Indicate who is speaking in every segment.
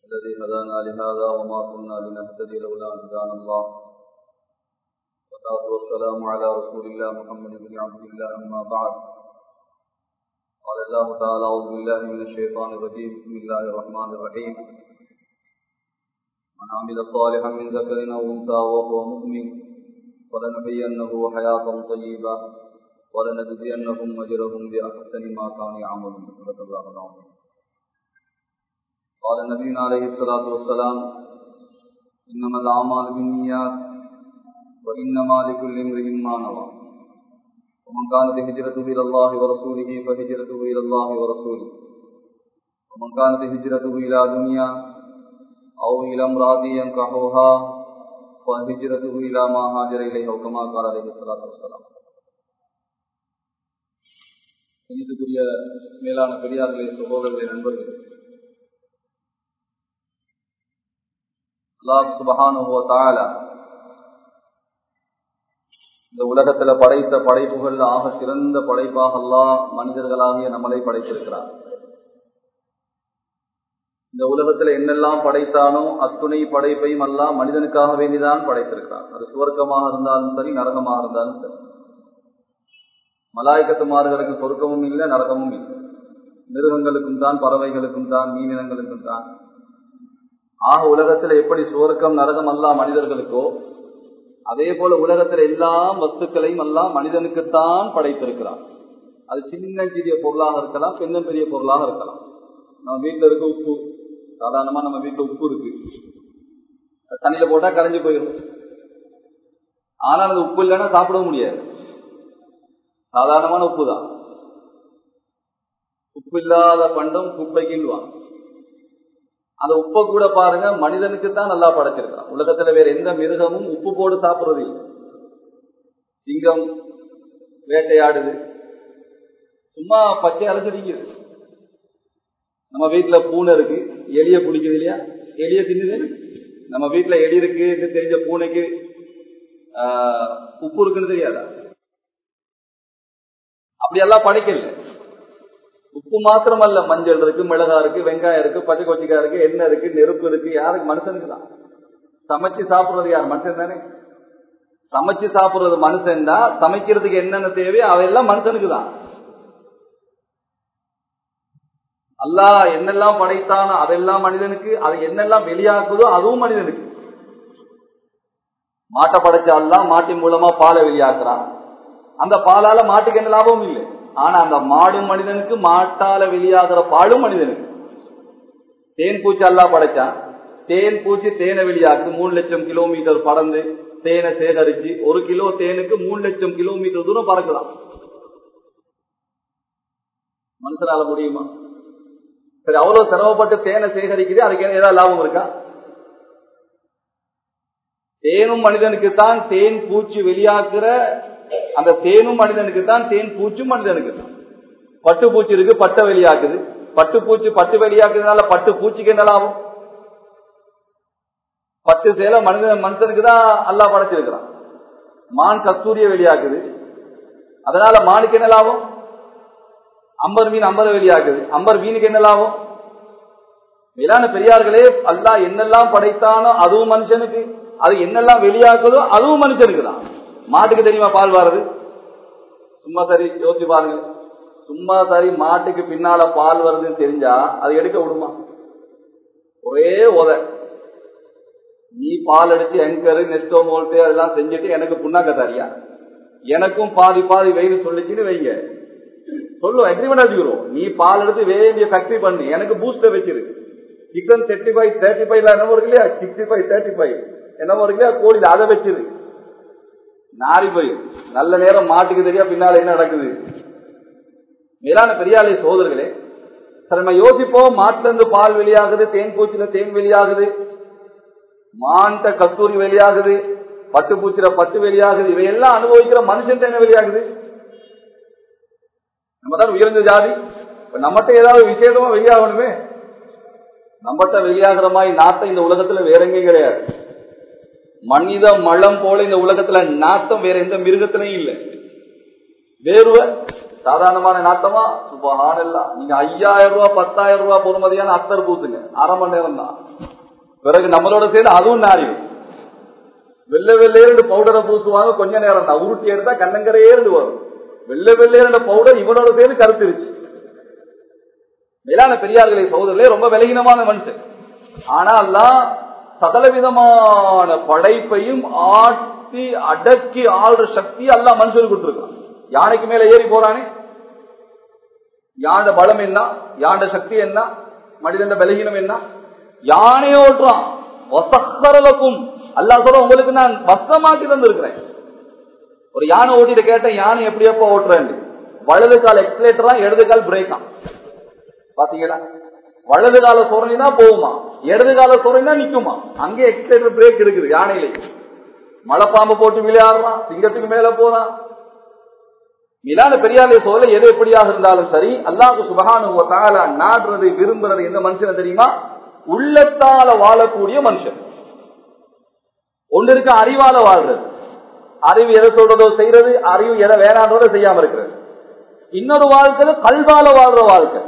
Speaker 1: الذي هدانا لهذا وما كنا لنهتدي لولا أن هدانا الله والصلاة والسلام على رسول الله محمد بن عبد الله أما بعد قال الله تعالى أعوذ بالله من الشيطان الرجيم بسم الله الرحمن الرحيم من عمل صالحا من ذكر أو أنثى وهو مؤمن فلنحيينه حياة طيبة ولنجزينهم أجرهم بأحسن ما كانوا يعملون صدق الله العظيم قال النبي عليه الصلاة والسلام إنما الأعمال بالنيات وإنما لكل امرئ ما نوى ومن كانت هجرته إلى الله ورسوله فهجرته إلى الله ورسوله ومن كانت هجرته إلى دنيا أو إلى امرأة ينكحها فهجرته إلى ما هاجر إليه أو كما قال عليه الصلاة والسلام இதுக்குரிய மேலான பெரியார்களே சகோதரர்களே நண்பர்களே அல்லாஹ் சுபஹானுவோ தாலா இந்த உலகத்துல படைத்த படைப்புகள் ஆக சிறந்த படைப்பாக அல்லாஹ் மனிதர்களாகிய நம்மளை படைத்திருக்கிறார் இந்த உலகத்துல என்னெல்லாம் படைத்தானோ அத்துணை படைப்பையும் எல்லாம் மனிதனுக்காக வேண்டிதான் படைத்திருக்கிறார் அது சுவர்க்கமாக இருந்தாலும் சரி நரகமாக இருந்தாலும் சரி மலாய்க்கத்துமார்களுக்கு சொர்க்கமும் இல்லை நரகமும் இல்லை மிருகங்களுக்கும் தான் பறவைகளுக்கும் தான் மீனினங்களுக்கும் தான் ஆக உலகத்துல எப்படி சுவர்க்கம் நரகம் எல்லாம் மனிதர்களுக்கோ அதே போல உலகத்துல எல்லா வஸ்துக்களையும் எல்லாம் மனிதனுக்குத்தான் படைத்திருக்கிறான் அது சின்ன சிறிய பொருளாக இருக்கலாம் பெண்ண பெரிய பொருளாக இருக்கலாம் நம்ம வீட்டுல இருக்க உப்பு சாதாரணமா நம்ம வீட்டுல உப்பு இருக்கு தண்ணியில போட்டா கரைஞ்சு போயிடும் ஆனால் அந்த உப்பு இல்லைன்னா சாப்பிடவும் முடியாது சாதாரணமான உப்பு தான் உப்பு இல்லாத பண்டம் குப்பைக்குவான் அந்த உப்பை கூட பாருங்க மனிதனுக்கு தான் நல்லா படைச்சிருக்கான் உலகத்துல வேற எந்த மிருகமும் உப்பு போட்டு சாப்பிடுறது இல்லை சிங்கம் வேட்டையாடுது சும்மா பச்சை அரைச்சிருக்குது நம்ம வீட்டுல பூனை இருக்கு எலிய பிடிக்குது இல்லையா எலிய தின்னுது நம்ம வீட்டுல எலி இருக்கு தெரிஞ்ச பூனைக்கு உப்பு இருக்குன்னு தெரியாதா அப்படியெல்லாம் படைக்கல உப்பு மாத்திரமல்ல மஞ்சள் இருக்கு மிளகா இருக்கு வெங்காயம் இருக்கு பச்சை கொச்சிக்காய் இருக்கு எண்ணெய் இருக்கு நெருப்பு இருக்கு யாருக்கு மனுஷனுக்கு தான் சமைச்சு சாப்பிடுறது யார் மனுஷன் தானே சமைச்சு சாப்பிடுறது மனுஷன் தான் சமைக்கிறதுக்கு என்னென்ன தேவையோ அவையெல்லாம் மனுஷனுக்கு தான் அல்லா என்னெல்லாம் படைத்தானோ அதெல்லாம் மனிதனுக்கு அது என்னெல்லாம் வெளியாக்குதோ அதுவும் மனிதனுக்கு மாட்டை படைச்சாலாம் மாட்டின் மூலமா பாலை வெளியாக்குறான் அந்த பாலால மாட்டுக்கு என்ன லாபமும் இல்லை ஆனா அந்த மாடும் மனிதனுக்கு மாட்டால வெளியாகிற பாலும் மனிதனுக்கு தேன் பூச்சி அல்லா படைச்சான் தேன் பூச்சி தேனை வெளியாக்குது மூணு லட்சம் கிலோமீட்டர் பறந்து தேனை சேகரிச்சு ஒரு கிலோ தேனுக்கு மூணு லட்சம் கிலோமீட்டர் தூரம் பறக்கலாம் மனுஷனால முடியுமா சரி அவ்வளவு சிரமப்பட்டு தேனை சேகரிக்குது அதுக்கு ஏதாவது லாபம் இருக்கா தேனும் மனிதனுக்கு தான் தேன் பூச்சி வெளியாக்குற அந்த தேனும் மனிதனுக்கு தான் தேன் பூச்சும் மனிதனுக்கு தான் பட்டு பூச்சி இருக்கு பட்டை வெளியாக்குது பட்டு பூச்சி பட்டு வெளியாக்குறதுனால பட்டு பூச்சிக்கு என்ன லாபம் பட்டு சேலை மனிதன் மனுஷனுக்கு தான் அல்லா படைச்சிருக்கிறான் மான் கஸ்தூரிய வெளியாக்குது அதனால மானுக்கு என்ன லாபம் அம்பர் மீன் அம்பரை வெளியாக்குது அம்பர் மீனுக்கு என்ன லாபம் மேலான பெரியார்களே அல்லா என்னெல்லாம் படைத்தானோ அதுவும் மனுஷனுக்கு அது என்னெல்லாம் வெளியாக்குதோ அதுவும் மனுஷனுக்கு தான் மாட்டுக்கு தெரியுமா பால் வாரது சும்மா சரி யோசிச்சு பாருங்க சும்மா சரி மாட்டுக்கு பின்னால பால் வருதுன்னு தெரிஞ்சா அது எடுக்க விடுமா ஒரே உத நீ பால் எடுத்து எங்கரு நெஸ்டோ மோல்ட்டு அதெல்லாம் செஞ்சுட்டு எனக்கு புண்ணாக்க தரியா எனக்கும் பாதி பாதி வெயில் சொல்லிச்சுன்னு வைங்க சொல்லுவோம் அக்ரிமெண்ட் அடிக்கிறோம் நீ பால் எடுத்து வேண்டிய ஃபேக்டரி பண்ணு எனக்கு பூஸ்டர் வச்சிரு சிக்கன் தேர்ட்டி ஃபைவ் தேர்ட்டி ஃபைவ்ல என்னமோ இருக்கு இல்லையா சிக்ஸ்டி ஃபைவ் தேர்ட்டி ஃபைவ் என்னமோ இருக்கு இல்லையா கோழி அதை வச்சிரு நாரி போய் நல்ல நேரம் மாட்டுக்கு தெரியா பின்னால என்ன நடக்குது மேலான பெரியாலை சோதர்களே நம்ம யோசிப்போம் மாட்டுல இருந்து பால் வெளியாகுது தேன் பூச்சில தேன் வெளியாகுது மான்ட்ட கஸ்தூரி வெளியாகுது பட்டு பூச்சில பட்டு வெளியாகுது இவையெல்லாம் அனுபவிக்கிற மனுஷன் என்ன வெளியாகுது நம்ம தான் உயர்ந்த ஜாதி நம்மகிட்ட ஏதாவது விசேஷமா வெளியாகணுமே நம்மகிட்ட வெளியாகிற மாதிரி நாட்டம் இந்த உலகத்துல வேற எங்கேயும் கிடையாது மனித மலம் போல இந்த உலகத்துல நாட்டம் வேற எந்த மிருகத்திலையும் இல்லை வேர்வை சாதாரணமான நாட்டமா சுபஹானல்லா நீங்க ஐயாயிரம் ரூபாய் பத்தாயிரம் ரூபாய் பொறுமதியான அத்தர் பூசுங்க அரை மணி நேரம் தான் பிறகு நம்மளோட சேர்ந்து அதுவும் நாரிடும் வெள்ளை வெள்ளையரண்டு பவுடரை பூசுவாங்க கொஞ்ச நேரம் தான் உருட்டி எடுத்தா கண்ணங்கரையேண்டு வரும் வெள்ளை வெள்ளையரண்ட பவுடர் இவனோட சேர்ந்து கருத்துருச்சு மேலான பெரியார்களை சகோதரர்களே ரொம்ப விலகினமான மனுஷன் ஆனால் சகல விதமான படைப்பையும் ஆட்டி அடக்கி ஆள்ற சக்தி எல்லாம் மனுஷனுக்கு கொடுத்துருக்கான் யானைக்கு மேல ஏறி போறானே யாண்ட பலம் என்ன யாண்ட சக்தி என்ன மனிதன் பலகீனம் என்ன யானை ஓட்டுறான் வசக்கரலக்கும் அல்லா சொல்ல உங்களுக்கு நான் வசமாக்கி தந்திருக்கிறேன் ஒரு யானை ஓட்டிட்டு கேட்டேன் யானை எப்படி எப்ப ஓட்டுறேன் வலது கால் எக்ஸலேட்டரா இடது கால் பிரேக்கா பாத்தீங்களா வலது கால சோரணினா போகுமா இடது கால சோரணினா நிக்குமா அங்கே எக்ஸலேட்டர் பிரேக் இருக்குது யானையில மலைப்பாம்பு போட்டு விளையாடுறான் சிங்கத்துக்கு மேல போறான் மிலான பெரியாரை சோழ எது எப்படியாக இருந்தாலும் சரி அல்லாஹு சுபகானு நாடுறது விரும்புறது எந்த மனுஷன் தெரியுமா உள்ளத்தால வாழக்கூடிய மனுஷன் ஒன்று இருக்க அறிவால வாழ்றது அறிவு எதை சொல்றதோ செய்யறது அறிவு எதை வேணான்றதோ செய்யாம இருக்கிறது இன்னொரு வாழ்க்கை கல்வால வாழ்ற வாழ்க்கை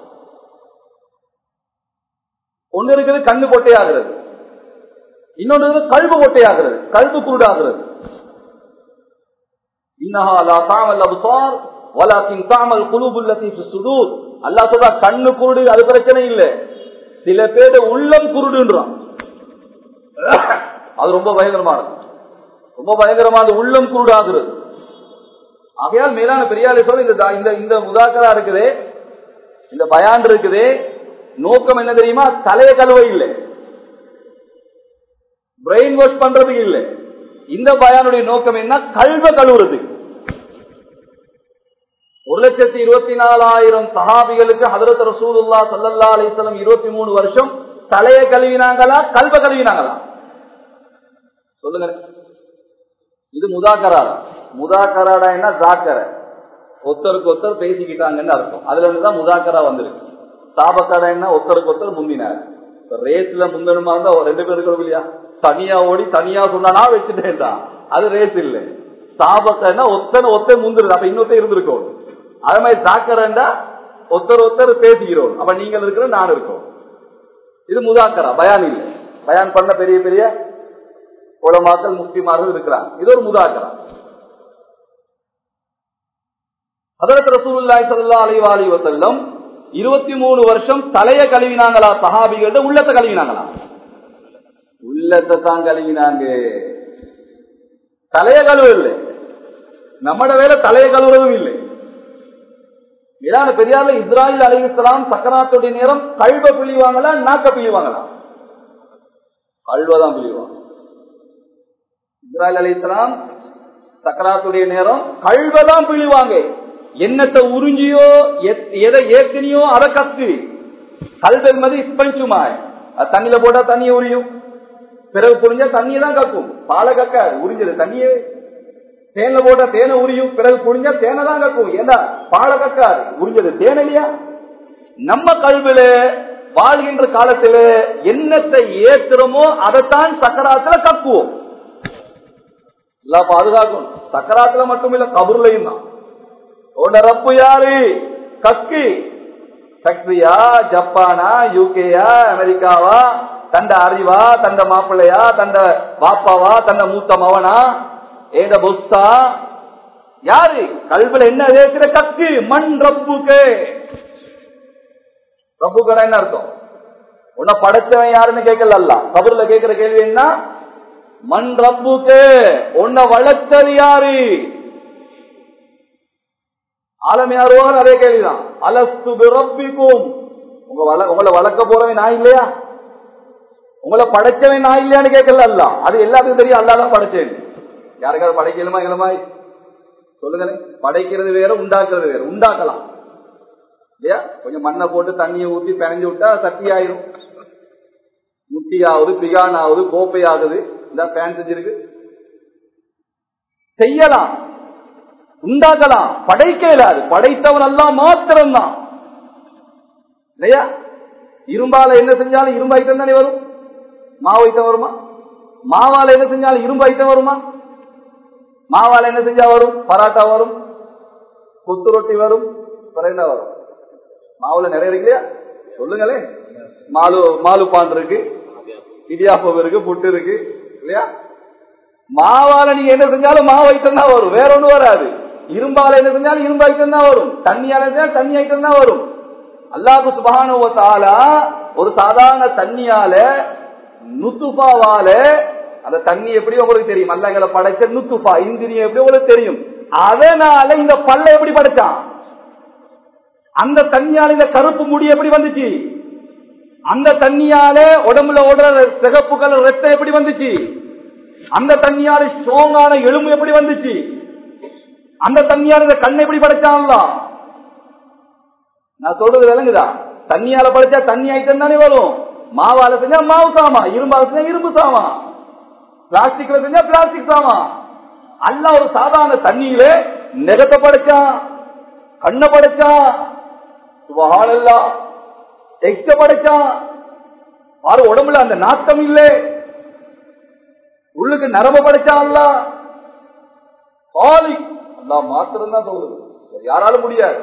Speaker 1: ஒன்று இருக்கிறது கண்ணு பொட்டையாகிறது இன்னொன்று கல்வு பொட்டையாகிறது கல்வு குருடாகிறது கண்ணு குருடு அது பிரச்சனை இல்லை சில பேர் உள்ளம் குருடுன்றான் அது ரொம்ப பயங்கரமானது ரொம்ப பயங்கரமான உள்ளம் குருடாகிறது ஆகையால் மேலான பெரியாரை சொல்ல இந்த இந்த முதாக்கரா இருக்குதே இந்த பயான் இருக்குதே நோக்கம் என்ன தெரியுமா தலைய கழுவை இல்லை பிரெயின் வாஷ் பண்றதுக்கு இல்லை இந்த பயானுடைய நோக்கம் என்ன கல்வ கழுவுறது ஒரு லட்சத்தி இருபத்தி நாலாயிரம் சஹாபிகளுக்கு ஹதரத் ரசூலுல்லா சல்லல்லா அலிஸ்லம் இருபத்தி மூணு வருஷம் தலைய கழுவினாங்களா கல்வ கழுவினாங்களா சொல்லுங்க இது முதாக்கராடா முதாக்கராடா என்ன ஜாக்கர ஒத்தருக்கு ஒத்தர் பேசிக்கிட்டாங்கன்னு அர்த்தம் அதுல இருந்துதான் முதாக்கரா வந்திருக்கு சாபக்கடை என்ன ஒத்தருக்கு ஒத்தர் முந்தினார் ரேஸ்ல முந்தணுமா இருந்தா ரெண்டு பேர் இருக்கணும் இல்லையா தனியா ஓடி தனியா சொன்னா வச்சுட்டேன்டா அது ரேஸ் இல்லை சாபக்கன்னா ஒத்தனை ஒத்தர் முந்துருது அப்ப இன்னொருத்தர் இருந்திருக்கோம் அதே மாதிரி ஜாக்கரண்டா ஒத்தர் ஒத்தர் பேசிக்கிறோம் அப்ப நீங்கள் இருக்கிற நான் இருக்கோம் இது முதாக்கரா பயான் இல்லை பயான் பண்ண பெரிய பெரிய உலமாக்கள் முக்திமார்கள் இருக்கிறாங்க இது ஒரு முதாக்கரா அதற்கு ரசூலுல்லாய் சல்லா அலி அலி வசல்லம் இருபத்தி மூணு வருஷம் தலைய கழுவினாங்களா சஹாபிகள்ட்ட உள்ளத்தை கழுவினாங்களா உள்ளத்தை தான் கழுவினாங்க தலைய கழுவு இல்லை நம்மட வேலை தலைய கழுவுறதும் இல்லை இதான பெரியார்ல இஸ்ராயில் அலிஸ்லாம் சக்கராத்துடைய நேரம் கல்வ பிழிவாங்களா நாக்க பிழிவாங்களா கல்வதான் பிழிவாங்க இஸ்ராயில் அலிஸ்லாம் சக்கராத்துடைய நேரம் கல்வதான் பிழிவாங்க என்னத்தை உறிஞ்சியோ எதை ஏத்தினியோ அதை கத்து கல்வல் மதி ஸ்பஞ்சுமாய் தண்ணியில போட்டா தண்ணியை உரியும் பிறகு புரிஞ்சா தண்ணியை தான் கக்கும் பாலை கக்காது உறிஞ்சது தண்ணியே தேன்ல போட்டா தேனை உரியும் பிறகு புரிஞ்சா தேனை தான் கக்கும் ஏண்டா பாலை கக்காது உறிஞ்சது தேன் இல்லையா நம்ம கல்வில வாழ்கின்ற காலத்துல என்னத்தை ஏத்துறோமோ அதைத்தான் சக்கராத்துல கக்குவோம் பாதுகாக்கும் சக்கராத்துல மட்டும் இல்ல கபூர்லையும் தான் உன்ன ரப்பு யாரு கக்கி ஃபேக்டரியா ஜப்பானா யூகேயா அமெரிக்காவா தண்ட அறிவா தண்ட மாப்பிள்ளையா தண்ட பாப்பாவா தண்ட மூத்த மவனா ஏத பொஸ்தா யாரு கல்வில என்ன கேட்கிற கக்கு மண் ரப்புக்கு ரப்புக்கடா என்ன அர்த்தம் உன்னை படைச்சவன் யாருன்னு கேட்கல கபூர்ல கேட்கிற கேள்வி என்ன மண் ரப்புக்கு உன்னை வளர்த்தது யாரு ஆலம் யாருவாங்க அதே கேள்விதான் அலஸ்து பிறப்பிக்கும் உங்க உங்களை வளர்க்க போறவன் நான் இல்லையா உங்களை படைச்சவன் நான் இல்லையான்னு கேட்கல அல்ல அது எல்லாத்துக்கும் தெரியும் அல்லாதான் படைச்சேன் யாருக்காவது படைக்கலுமா இளமாய் சொல்லுங்களேன் படைக்கிறது வேற உண்டாக்குறது வேற உண்டாக்கலாம் இல்லையா கொஞ்சம் மண்ணை போட்டு தண்ணியை ஊத்தி பிணைஞ்சு விட்டா சக்தி ஆயிரும் முட்டியாவது பிகானாவது கோப்பையாகுது இந்த பேன் செஞ்சிருக்கு செய்யலாம் உண்டாக்கலாம் படைக்க இயலாது படைத்தவன் எல்லாம் மாத்திரம்தான் இல்லையா இரும்பால என்ன செஞ்சாலும் இரும்பு ஐட்டம் தானே வரும் மாவு ஐட்டம் வருமா மாவால என்ன செஞ்சாலும் இரும்பு ஐட்டம் வருமா மாவால என்ன செஞ்சா வரும் பராட்டா வரும் கொத்து ரொட்டி வரும் பிறகு என்ன வரும் மாவுல நிறைய இருக்கு இல்லையா சொல்லுங்களேன் மாலு மாலு பான் இருக்கு இடியாப்பம் இருக்கு புட்டு இருக்கு இல்லையா மாவால நீங்க என்ன செஞ்சாலும் மாவு ஐட்டம் தான் வரும் வேற ஒண்ணும் வராது இரும்பால என்ன செஞ்சாலும் இரும்பு ஐட்டம் தான் வரும் தண்ணியால செஞ்சாலும் தண்ணி ஐட்டம் தான் வரும் அல்லாஹு சுபானுவத்தால ஒரு சாதாரண தண்ணியால நுத்துபாவால அந்த தண்ணி எப்படி உங்களுக்கு தெரியும் அல்ல எங்களை படைச்ச நுத்துபா இந்திரியம் எப்படி உங்களுக்கு தெரியும் அதனால இந்த பல்ல எப்படி படைச்சான் அந்த தண்ணியால இந்த கருப்பு முடி எப்படி வந்துச்சு அந்த தண்ணியால உடம்புல ஓடுற சிகப்பு கலர் ரத்தம் எப்படி வந்துச்சு அந்த தண்ணியால ஸ்ட்ராங்கான எலும்பு எப்படி வந்துச்சு அந்த தண்ணியால இந்த கண் எப்படி படைச்சான்ல நான் சொல்றது விளங்குதா தண்ணியால படைச்சா தண்ணி ஐட்டம் தானே வரும் மாவால செஞ்சா மாவு சாமா இரும்பால செஞ்சா இரும்பு சாமா பிளாஸ்டிக்ல செஞ்சா பிளாஸ்டிக் சாமா அல்ல ஒரு சாதாரண தண்ணியில நெகத்தை படைச்சான் கண்ணை படைச்சான் சுபஹானல்லா எக்ஸ படைச்சான் பாரு உடம்புல அந்த நாட்டம் இல்லை உள்ளுக்கு நரம்ப படைச்சான் அல்ல சாலி அல்லா மாத்திரம் தான் சொல்லுது யாராலும் முடியாது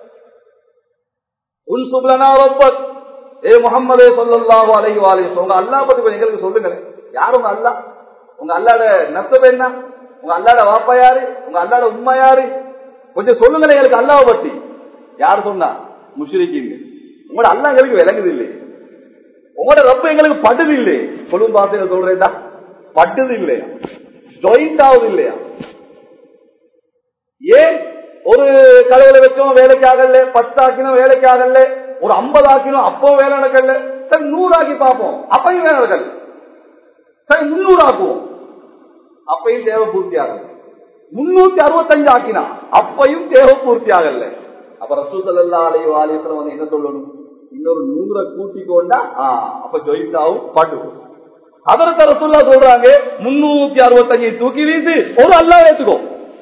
Speaker 1: உன் சுப்லனா ரப்பக் ஏ முகம்மதே சொல்லல்லாஹு அலைஹி வாலைஹி உங்க அல்லாஹ் பத்தி கொஞ்சம் எங்களுக்கு சொல்லுங்களேன் யார் உங்க அல்லாஹ் உங்க அல்லாட நப்சப் என்ன உங்க அல்லாட வாப்பா யாரு உங்க அல்லாட உண்மை யாரு கொஞ்சம் சொல்லுங்களேன் எங்களுக்கு அல்லாஹ் பத்தி யார் சொன்னா முஷ்ரிக்கீங்க உங்களோட அல்லாஹ் எங்களுக்கு விளங்குது இல்லை உங்களோட ரப்ப எங்களுக்கு படுது இல்லை சொல்லும் பாத்து சொல்றேன்டா பட்டுது இல்லையா ஜாயிண்ட் ஆகுது இல்லையா ஏன் ஒரு கலையில வச்சோம் வேலைக்கு ஆகல பத்து ஆக்கினோம் வேலைக்கு ஆகல ஒரு ஐம்பது ஆக்கினோம் அப்போ வேலை நடக்கல சரி நூறு ஆக்கி பார்ப்போம் அப்பையும் வேலை நடக்கல சரி முன்னூறு ஆக்குவோம் அப்பையும் தேவை பூர்த்தி ஆகல முன்னூத்தி அறுபத்தஞ்சு ஆக்கினா அப்பையும் தேவை பூர்த்தி ஆகல அப்ப ரசூ சல்லா அலையோ ஆலயத்துல வந்து என்ன சொல்லணும் இன்னொரு நூறை கூட்டிக்கொண்டா அப்ப ஜொயிட்டாவும் பாட்டு அதற்கு ரசூல்லா சொல்றாங்க முன்னூத்தி அறுபத்தஞ்சு தூக்கி வீசி ஒரு அல்லா ஏத்துக்கோ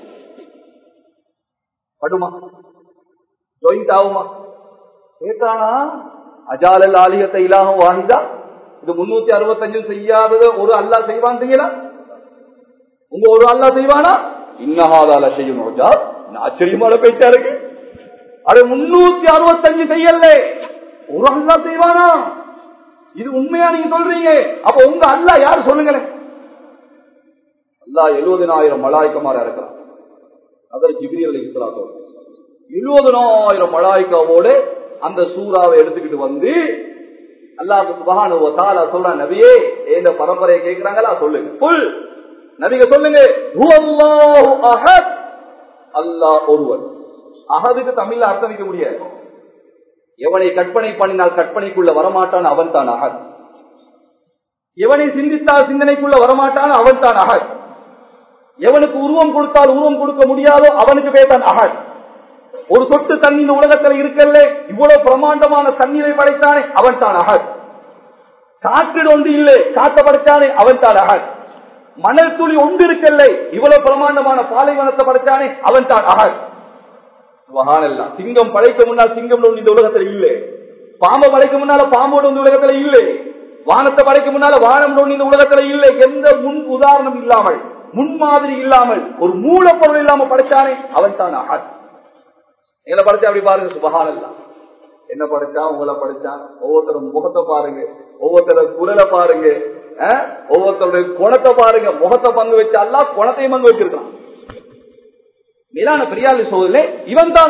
Speaker 1: படுமா ஜொயிண்ட் ஆகுமா கேட்டானா அஜாலல் ஆலியத்தை இலாகும் வாங்கிதா இது முன்னூத்தி அறுபத்தஞ்சும் செய்யாதது ஒரு அல்லா செய்வான்றீங்களா உங்க ஒரு அல்லா செய்வானா இன்னஹாதால செய்யும் ஆச்சரியமான பேச்சா இருக்கு அது முன்னூத்தி அறுபத்தஞ்சு செய்யல ஒரு அல்லா செய்வானா இது உண்மையா நீங்க சொல்றீங்க அப்ப உங்க அல்லா யாரு சொல்லுங்களேன் அல்லா எழுபதினாயிரம் மலாய்க்கமாரா இருக்கிறான் அதற்கு ஜிபிரி அலி இஸ்லாத்தோடு எழுபதனாயிரம் மலாய்க்காவோடு அந்த சூறாவை எடுத்துக்கிட்டு வந்து அல்லாஹ் சுபஹானு தாலா சொல்றான் நபியே இந்த பரம்பரையை கேட்கிறாங்களா சொல்லுங்க புல் நபிக சொல்லுங்க அஹத் அல்லாஹ் ஒருவர் அகதுக்கு தமிழ்ல அர்த்தம் வைக்க முடியாது எவனை கற்பனை பண்ணினால் கற்பனைக்குள்ள வரமாட்டான் அவன் தான் அகத் எவனை சிந்தித்தால் சிந்தனைக்குள்ள வரமாட்டான் அவன் தான் அகத் எவனுக்கு உருவம் கொடுத்தால் உருவம் கொடுக்க முடியாதோ அவனுக்கு பேதான் அகத் ஒரு சொட்டு தண்ணி இந்த உலகத்தில் இருக்கல இவ்வளவு பிரமாண்டமான தண்ணீரை படைத்தானே அவன் தான் அகத் காற்றில் ஒன்று இல்லை காத்த படைத்தானே அவன் தான் அகத் மணல் துளி ஒன்று இருக்கல்ல இவ்வளவு பிரமாண்டமான பாலைவனத்தை படைத்தானே அவன் தான் அகத் சுபஹானல்லாஹ் சிங்கம் படைக்க முன்னால் சிங்கம் ஒன்று இந்த உலகத்தில் இல்லை பாம்பை படைக்க முன்னால பாம்போடு இந்த உலகத்தில் இல்லை வானத்தை படைக்க முன்னால வானம் ஒன்று இந்த உலகத்தில் இல்லை எந்த முன் உதாரணம் இல்லாமல் முன்மாதிரி இல்லாமல் ஒரு மூலப்பொருள் இல்லாம படைச்சானே அவன் தான் அகத் எங்களை படைச்சா அப்படி பாருங்க சுபகானல்லா என்ன படைச்சான் உங்களை படைச்சான் ஒவ்வொருத்தரும் முகத்தை பாருங்க ஒவ்வொருத்தர குரலை பாருங்க ஒவ்வொருத்தருடைய குணத்தை பாருங்க முகத்தை பங்கு வச்சு அல்லா குணத்தையும் பங்கு வச்சிருக்கான் மேலான பெரியாளி சோதனை இவன் தான்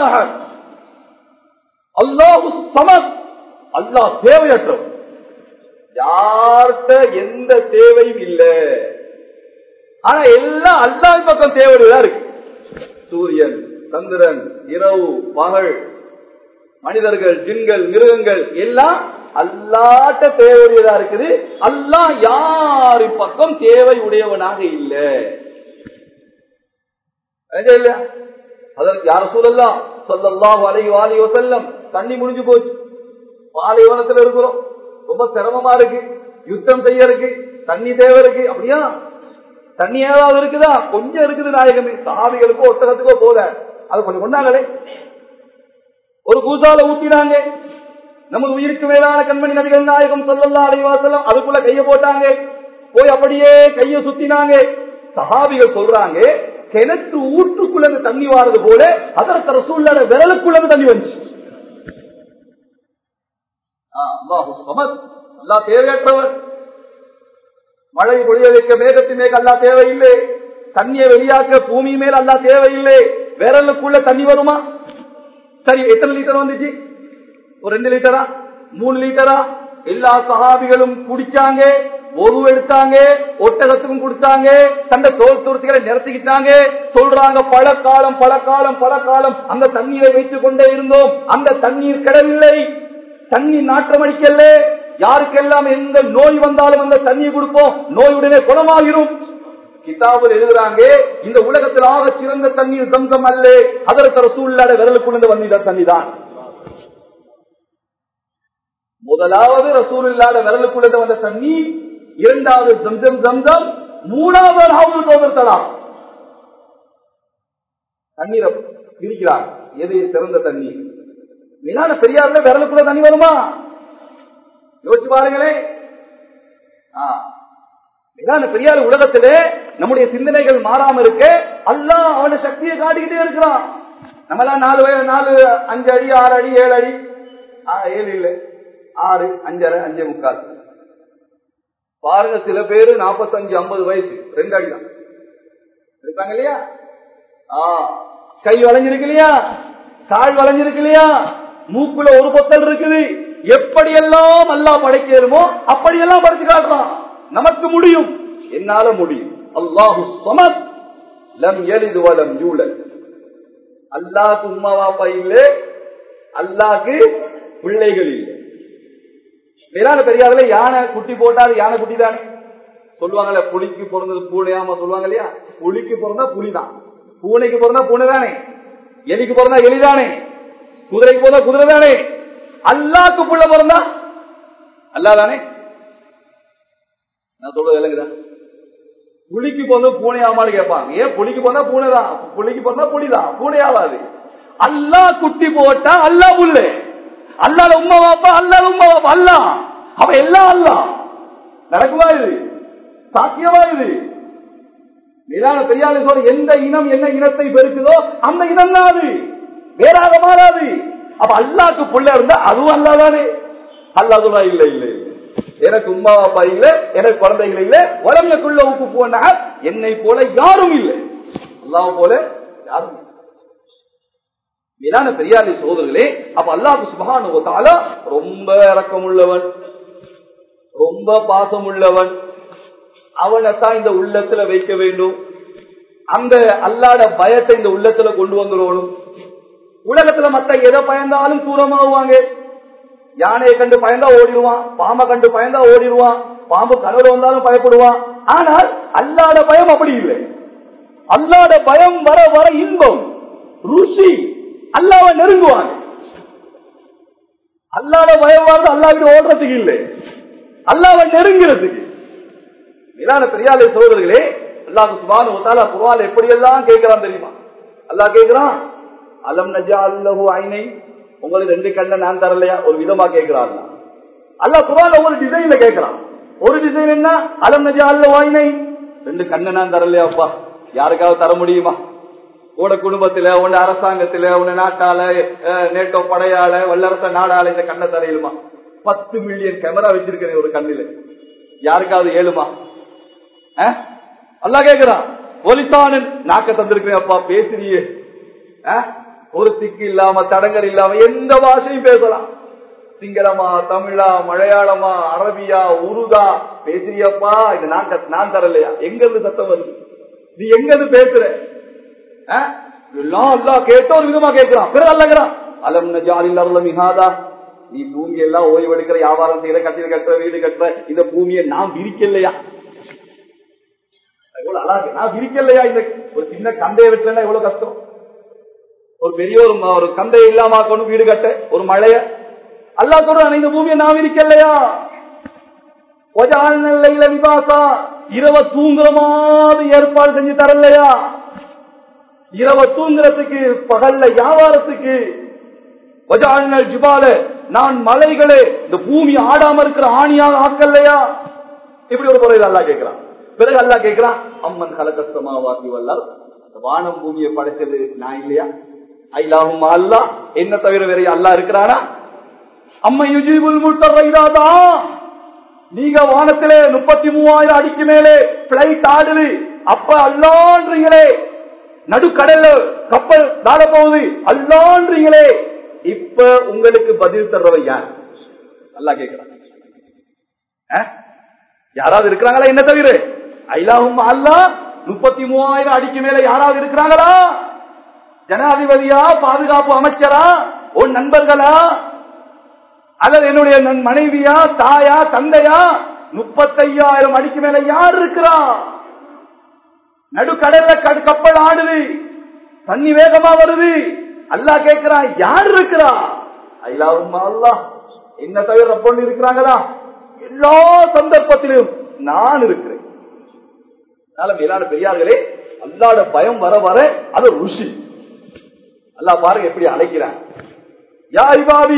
Speaker 1: அல்லாஹு சமத் அல்லாஹ் தேவையற்றவன் யார்கிட்ட எந்த தேவையும் இல்லை ஆனா எல்லாம் அல்லாஹ் பக்கம் தேவைதான் இருக்கு சூரியன் சந்திரன் இரவு பகல் மனிதர்கள் ஜின்கள் மிருகங்கள் எல்லாம் அல்லாட்ட தேவையுடையதா இருக்குது அல்லா யாரு பக்கம் தேவை உடையவனாக இல்லை இல்ல அதற்கு யார சூழல்லாம் சொல்லலாம் வலை வாலி செல்லம் தண்ணி முடிஞ்சு போச்சு பாலைவனத்துல இருக்கிறோம் ரொம்ப சிரமமா இருக்கு யுத்தம் செய்ய இருக்கு தண்ணி தேவை இருக்கு அப்படியா தண்ணி ஏதாவது இருக்குதா கொஞ்சம் இருக்குது நாயகமே சாவிகளுக்கோ ஒட்டகத்துக்கோ போத அது கொஞ்சம் கொண்டாங்களே ஒரு பூசால ஊத்தினாங்க நமது உயிருக்கு மேலான கண்மணி நபிகள் நாயகம் சொல்லலாம் அலைவாசலம் அதுக்குள்ள கைய போட்டாங்க போய் அப்படியே கைய சுத்தினாங்க சஹாபிகள் சொல்றாங்க கிணற்று ஊற்றுக்குள்ள இருந்து தண்ணி வாரது போல அதற்கு ரசூல்லாட விரலுக்குள்ள இருந்து தண்ணி வந்துச்சு அல்லா தேவையற்றவர் மழை பொழிய வைக்க மேகத்தின் மேல் அல்லா தேவையில்லை தண்ணியை வெளியாக்க பூமி மேல் அல்லா தேவையில்லை விரலுக்குள்ள தண்ணி வருமா சரி எத்தனை லிட்டர் வந்துச்சு ஒரு ரெண்டு லிட்டரா மூணு லிட்டரா எல்லா சகாபிகளும் குடிச்சாங்க ஒரு எடுத்தாங்க ஒட்டகத்துக்கும் கொடுத்தாங்க தந்த தோல் துருத்திகளை நிறுத்திக்கிட்டாங்க சொல்றாங்க பல காலம் பல காலம் பல காலம் அந்த தண்ணீரை வைத்துக் கொண்டே இருந்தோம் அந்த தண்ணீர் கிடவில்லை தண்ணி நாற்றம் அடிக்கல யாருக்கெல்லாம் எந்த நோய் வந்தாலும் அந்த தண்ணியை கொடுப்போம் நோய் உடனே குணமாகிரும் கிதாபில் எழுதுறாங்க இந்த உலகத்தில் ஆக சிறந்த தண்ணீர் சம்சம் அல்ல அதற்கு சூழ்நிலை விரலுக்குள்ள வந்திட தண்ணி தான் முதலாவது ரசூல் இல்லாத விரலுக்குள்ள வந்த தண்ணி இரண்டாவது சம்சம் சம்சம் மூணாவது ராகுல் தோதர்த்தலாம் தண்ணீரை பிரிக்கிறார் எது சிறந்த தண்ணீர் மேலான பெரியார்ல விரலுக்குள்ள தண்ணி வருமா யோசிச்சு பாருங்களே மேலான பெரியார் உலகத்திலே நம்முடைய சிந்தனைகள் மாறாம இருக்க அல்லா அவன சக்தியை காட்டிக்கிட்டே இருக்கிறான் நம்மளாம் நாலு வயது நாலு அஞ்சு அடி ஆறு அடி ஏழு அடி ஏழு இல்லை ஆறு அஞ்சரை அஞ்சே முக்கால் பாருங்க சில பேரு நாற்பத்தஞ்சு ஐம்பது வயசு ரெண்டு அடி தான் இருக்காங்க இல்லையா கை வளைஞ்சிருக்கு இல்லையா கால் வளைஞ்சிருக்கு இல்லையா மூக்குல ஒரு பொத்தல் இருக்குது எப்படியெல்லாம் அல்லா படைக்கிறோமோ அப்படியெல்லாம் படைச்சு காட்டுறான் நமக்கு முடியும் என்னால முடியும் அல்லாஹு சமத் லம் எளிது வலம் யூழல் அல்லாக்கு உமா வாப்பா இல்லை அல்லாக்கு பிள்ளைகள் இல்லை மேலான பெரியாரில் யானை குட்டி போட்டால் யானை குட்டி தானே சொல்லுவாங்கல்ல புலிக்கு பிறந்தது பூனையாம சொல்லுவாங்க இல்லையா புலிக்கு பிறந்தா புலிதான் பூனைக்கு பிறந்தா பூனை தானே எலிக்கு பிறந்தா எலிதானே குதிரைக்கு பிறந்தா குதிரை தானே அல்லாக்கு புள்ள பிறந்தா அல்லா தானே நான் சொல்றது இல்லைங்கதா புலிக்கு பிறந்த பூனையாமான்னு கேட்பாங்க ஏன் புலிக்கு பிறந்தா பூனை தான் புலிக்கு பிறந்தா புலிதான் பூனையாவாது அல்லா குட்டி போட்டா அல்லா புல்லு அல்லாத உமா வாப்பா அல்லாத உமா வாப்பா அல்லா அவ எல்லாம் அல்லா நடக்குமா இது சாத்தியமா இது மேலான பெரியாளி சொல்ற எந்த இனம் என்ன இனத்தை பெருக்குதோ அந்த இனம் தான் அது வேறாக மாறாது அப்ப அல்லாக்கு புள்ள இருந்தா அதுவும் அல்லாதானே அல்லாதுனா இல்ல இல்ல எனக்கு உமா அப்பா இல்ல எனக்கு குழந்தைகள் இல்ல உடம்புக்குள்ள உப்பு போனா என்னை போல யாரும் இல்லை அல்லாம போல யாரும் மேலான பெரியாரி சோதர்களே அப்ப அல்லாஹு சுபகான ரொம்ப இறக்கம் உள்ளவன் ரொம்ப பாசம் உள்ளவன் அவனைத்தான் இந்த உள்ளத்துல வைக்க வேண்டும் அந்த அல்லாட பயத்தை இந்த உள்ளத்துல கொண்டு வந்துடணும் உலகத்துல மத்த எதை பயந்தாலும் தூரமாகுவாங்க யானையை கண்டு பயந்தா ஓடிடுவான் பாம்பை கண்டு பயந்தா ஓடிடுவான் பாம்பு கனவுல வந்தாலும் பயப்படுவான் ஆனால் அல்லாட பயம் அப்படி இல்லை அல்லாட பயம் வர வர இன்பம் ருசி அல்லாவை நெருங்குவாங்க அல்லாட பயம் வரது அல்லாவிட ஓடுறதுக்கு இல்லை அல்லாவை நெருங்கிறதுக்கு மேலான பெரியாலை சோதர்களே அல்லாஹ் சுபானு ஒத்தாலா குர்ஆன் எப்படி எல்லாம் கேட்கிறான் தெரியுமா அல்லாஹ் கேட்கிறான் அலம் நஜா அல்லஹு ஐனை உங்களுக்கு ரெண்டு கண்ணை நான் தரலையா ஒரு விதமா கேட்கிறான் அல்லாஹ் குர்ஆன்ல ஒரு டிசைன்ல கேட்கிறான் ஒரு டிசைன் என்ன அலம் நஜா அல்லஹு ஐனை ரெண்டு கண்ணை நான் தரலையாப்பா யாருக்காவது தர முடியுமா உன குடும்பத்துல உன் அரசாங்கத்துல உன் நாட்டால அஹ், நேட்டோ படையால வல்லரச நாடால இந்த கண்ணை தரையிலுமா பத்து மில்லியன் கேமரா வச்சிருக்கிறேன் ஒரு கண்ணில யாருக்காவது ஏழுமா அஹ்? அல்லாஹ் கேக்குறான் ஒலிசானன் நாக்க தந்திருக்கிறேன் அப்பா பேசுறியே அஹ்? ஒரு திக்கு இல்லாம தடங்கல் இல்லாம எந்த பாஷையும் பேசலாம் சிங்களமா தமிழா மலையாளமா அரபியா உருதா பேசுறியப்பா இது நான் கத்- நான் தரலையா எங்க இருந்து சத்தம் வருது நீ எங்க இருந்து பேசுற அஹ்? எல்லாம் அல்லாஹ் கேட்ட ஒரு விதமா கேட்கிறான் பிறகு அல்லங்கிறான் அலம் நஜாலில் அருள மிகாதா நீ பூமி எல்லாம் ஓய்வெடுக்கிற வியாபாரம் செய்யற கட்டிட கட்டுற வீடு கட்டுற இந்த பூமியை நான் விரிக்கலையா எவ்வளவு அழகு நான் விரிக்கலையா இந்த ஒரு சின்ன கந்தையை வெட்டலன்னா எவ்வளவு கஷ்டம் ஒரு பெரிய ஒரு ம- ஒரு கந்தையை இல்லாம ஆக்கணும் வீடு கட்ட ஒரு மழைய அல்லா சொல்றான் இந்த பூமியை நான் விரிக்கலையா ஒஜால் நிலையில விபாசா இரவ தூங்குற மாதிரி ஏற்பாடு செஞ்சு தரலையா இரவ தூங்குறதுக்கு பகல்ல வியாபாரத்துக்கு வஜாலினல் ஜிபால நான் மலைகளே இந்த பூமி ஆடாம இருக்கிற ஆணியாக ஆக்கல்லையா இப்படி ஒரு முறையில் அல்லா கேட்கிறான் பிறகு அல்லா கேட்கிறான் அம்மன் கலகஸ்தமாவாசி வல்லால் வானம் பூமியை படைச்சது நான் இல்லையா ஐலாவும் அல்லா என்ன தவிர வேற அல்லா இருக்கிறானா அம்மை யுஜிபுல் முல்தா நீங்க வானத்திலே முப்பத்தி மூவாயிரம் அடிக்கு மேலே பிளைட் ஆடுது அப்ப அல்லான்றீங்களே நடுக்கடல்ல கப்பல் தாழ போகுது அல்லான்றீங்களே இப்ப உங்களுக்கு பதில் தர்றவை யார் அல்லா கேட்கிறான் அஹ்? யாராவது இருக்கிறாங்களா என்ன தவிர ஐலாவும் அல்லா முப்பத்தி மூவாயிரம் அடிக்கு மேல யாராவது இருக்கிறாங்களா ஜனாதிபதியா பாதுகாப்பு அமைச்சரா உன் நண்பர்களா அல்லது என்னுடைய நன் மனைவியா தாயா தந்தையா முப்பத்தையாயிரம் அடிக்கு மேல யார் இருக்கிறா நடுக்கடல்ல கடு கப்பல் ஆடுது தண்ணி வேகமா வருது அல்லாஹ் கேட்கிறான் யார் இருக்கிறா ஐலாவும் அல்லாஹ் என்ன தவிர பொண்ணு இருக்கிறாங்களா எல்லா சந்தர்ப்பத்திலும் நான் இருக்கிறேன் அதனால மேலான பெரியார்களே அல்லாட பயம் வர வர அது ருஷி அல்லாஹ் பாருங்க எப்படி அழைக்கிறான் யா இபாதி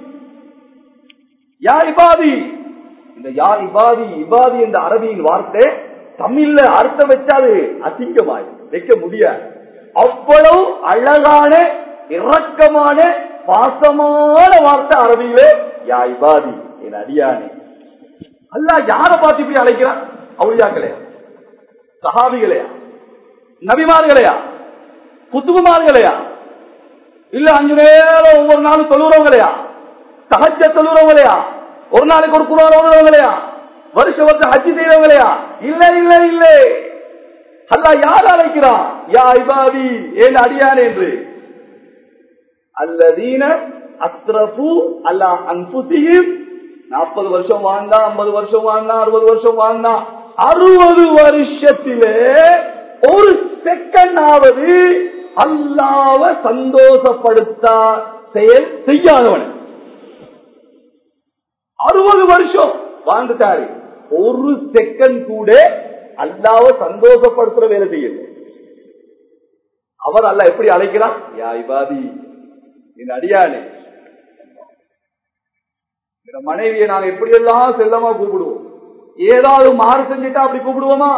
Speaker 1: யா இபாதி இந்த யா இபாதி இபாதி என்ற அரபியின் வார்த்தை தமிழ்ல அர்த்தம் வச்சாது அசிங்கமாய் வைக்க முடியாது அவ்வளவு அழகான இரக்கமான பாசமான வார்த்தை அரபியிலே யா இபாதி என் அடியானே அல்லாஹ் யார பார்த்து இப்படி அழைக்கிறான் அவுளியாக்களையா சஹாபிகளையா நபிமார்களையா குத்துகுமார்களையா இல்ல அஞ்சு நேரம் ஒவ்வொரு நாளும் தொழுறவங்களையா சகஜ தொழுறவங்களையா ஒரு நாளைக்கு ஒரு குரான் ஓதுறவங்களையா வருஷ வருஷம் ஹஜ்ஜி செய்யறவங்களையா இல்ல இல்ல இல்ல அல்லா யார் அழைக்கிறான் யா இபாதி ஏன் அடியான் என்று அல்லதீன அஸ்ரஃபு அல்லா அன்புசியும் நாற்பது வருஷம் வாழ்ந்தா ஐம்பது வருஷம் வாழ்ந்தா அறுபது வருஷம் வாழ்ந்தா அறுபது வருஷத்திலே ஒரு செகண்ட் ஆவது அல்லாவ சந்தோஷப்படுத்தா செயல் செய்யாதவன் அறுபது வருஷம் வாழ்ந்துட்டாரு ஒரு செகண்ட் கூட அல்லாவ சந்தோஷப்படுத்துற வேலை செய்யல அவர் அல்ல எப்படி அழைக்கிறார் யா இபாதி என் அடியானே எங்க மனைவியை நாங்க எப்படியெல்லாம் செல்லமா கூப்பிடுவோம் ஏதாவது மாறு செஞ்சுட்டா அப்படி கூப்பிடுவோமா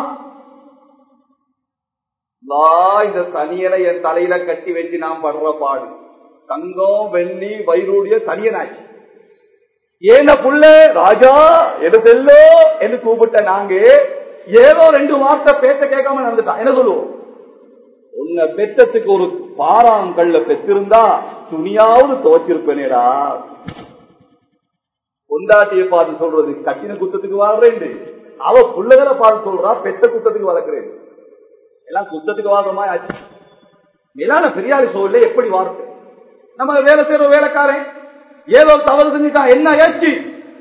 Speaker 1: லா, இந்த சனியனை என் தலையில கட்டி வச்சு நான் படுற பாடு தங்கம் வெள்ளி வைரூடிய சனியனாச்சு ஏன புள்ள ராஜா எது செல்லோ என்று கூப்பிட்ட நாங்க ஏதோ ரெண்டு வார்த்தை பேச கேட்காம நடந்துட்டான் என்ன சொல்லுவோம் உன்னை பெற்றத்துக்கு ஒரு பாறாங்கல்ல பெற்றிருந்தா துணியாவது துவச்சிருப்பேனேடா கொண்டாட்டிய பார்த்து சொல்றது கட்டின குத்தத்துக்கு வாழ்றேன் அவ புள்ளகளை பார்த்து சொல்றா பெத்த குத்தத்துக்கு வளர்க்கிறேன் எல்லாம் குத்தத்துக்கு வாழ்ற மாதிரி ஆச்சு மேலான பெரியாரி சோழல எப்படி வார்த்தை நம்ம வேலை செய்யற வேலைக்காரன் ஏதோ தவறு செஞ்சுட்டான் என்ன ஏச்சு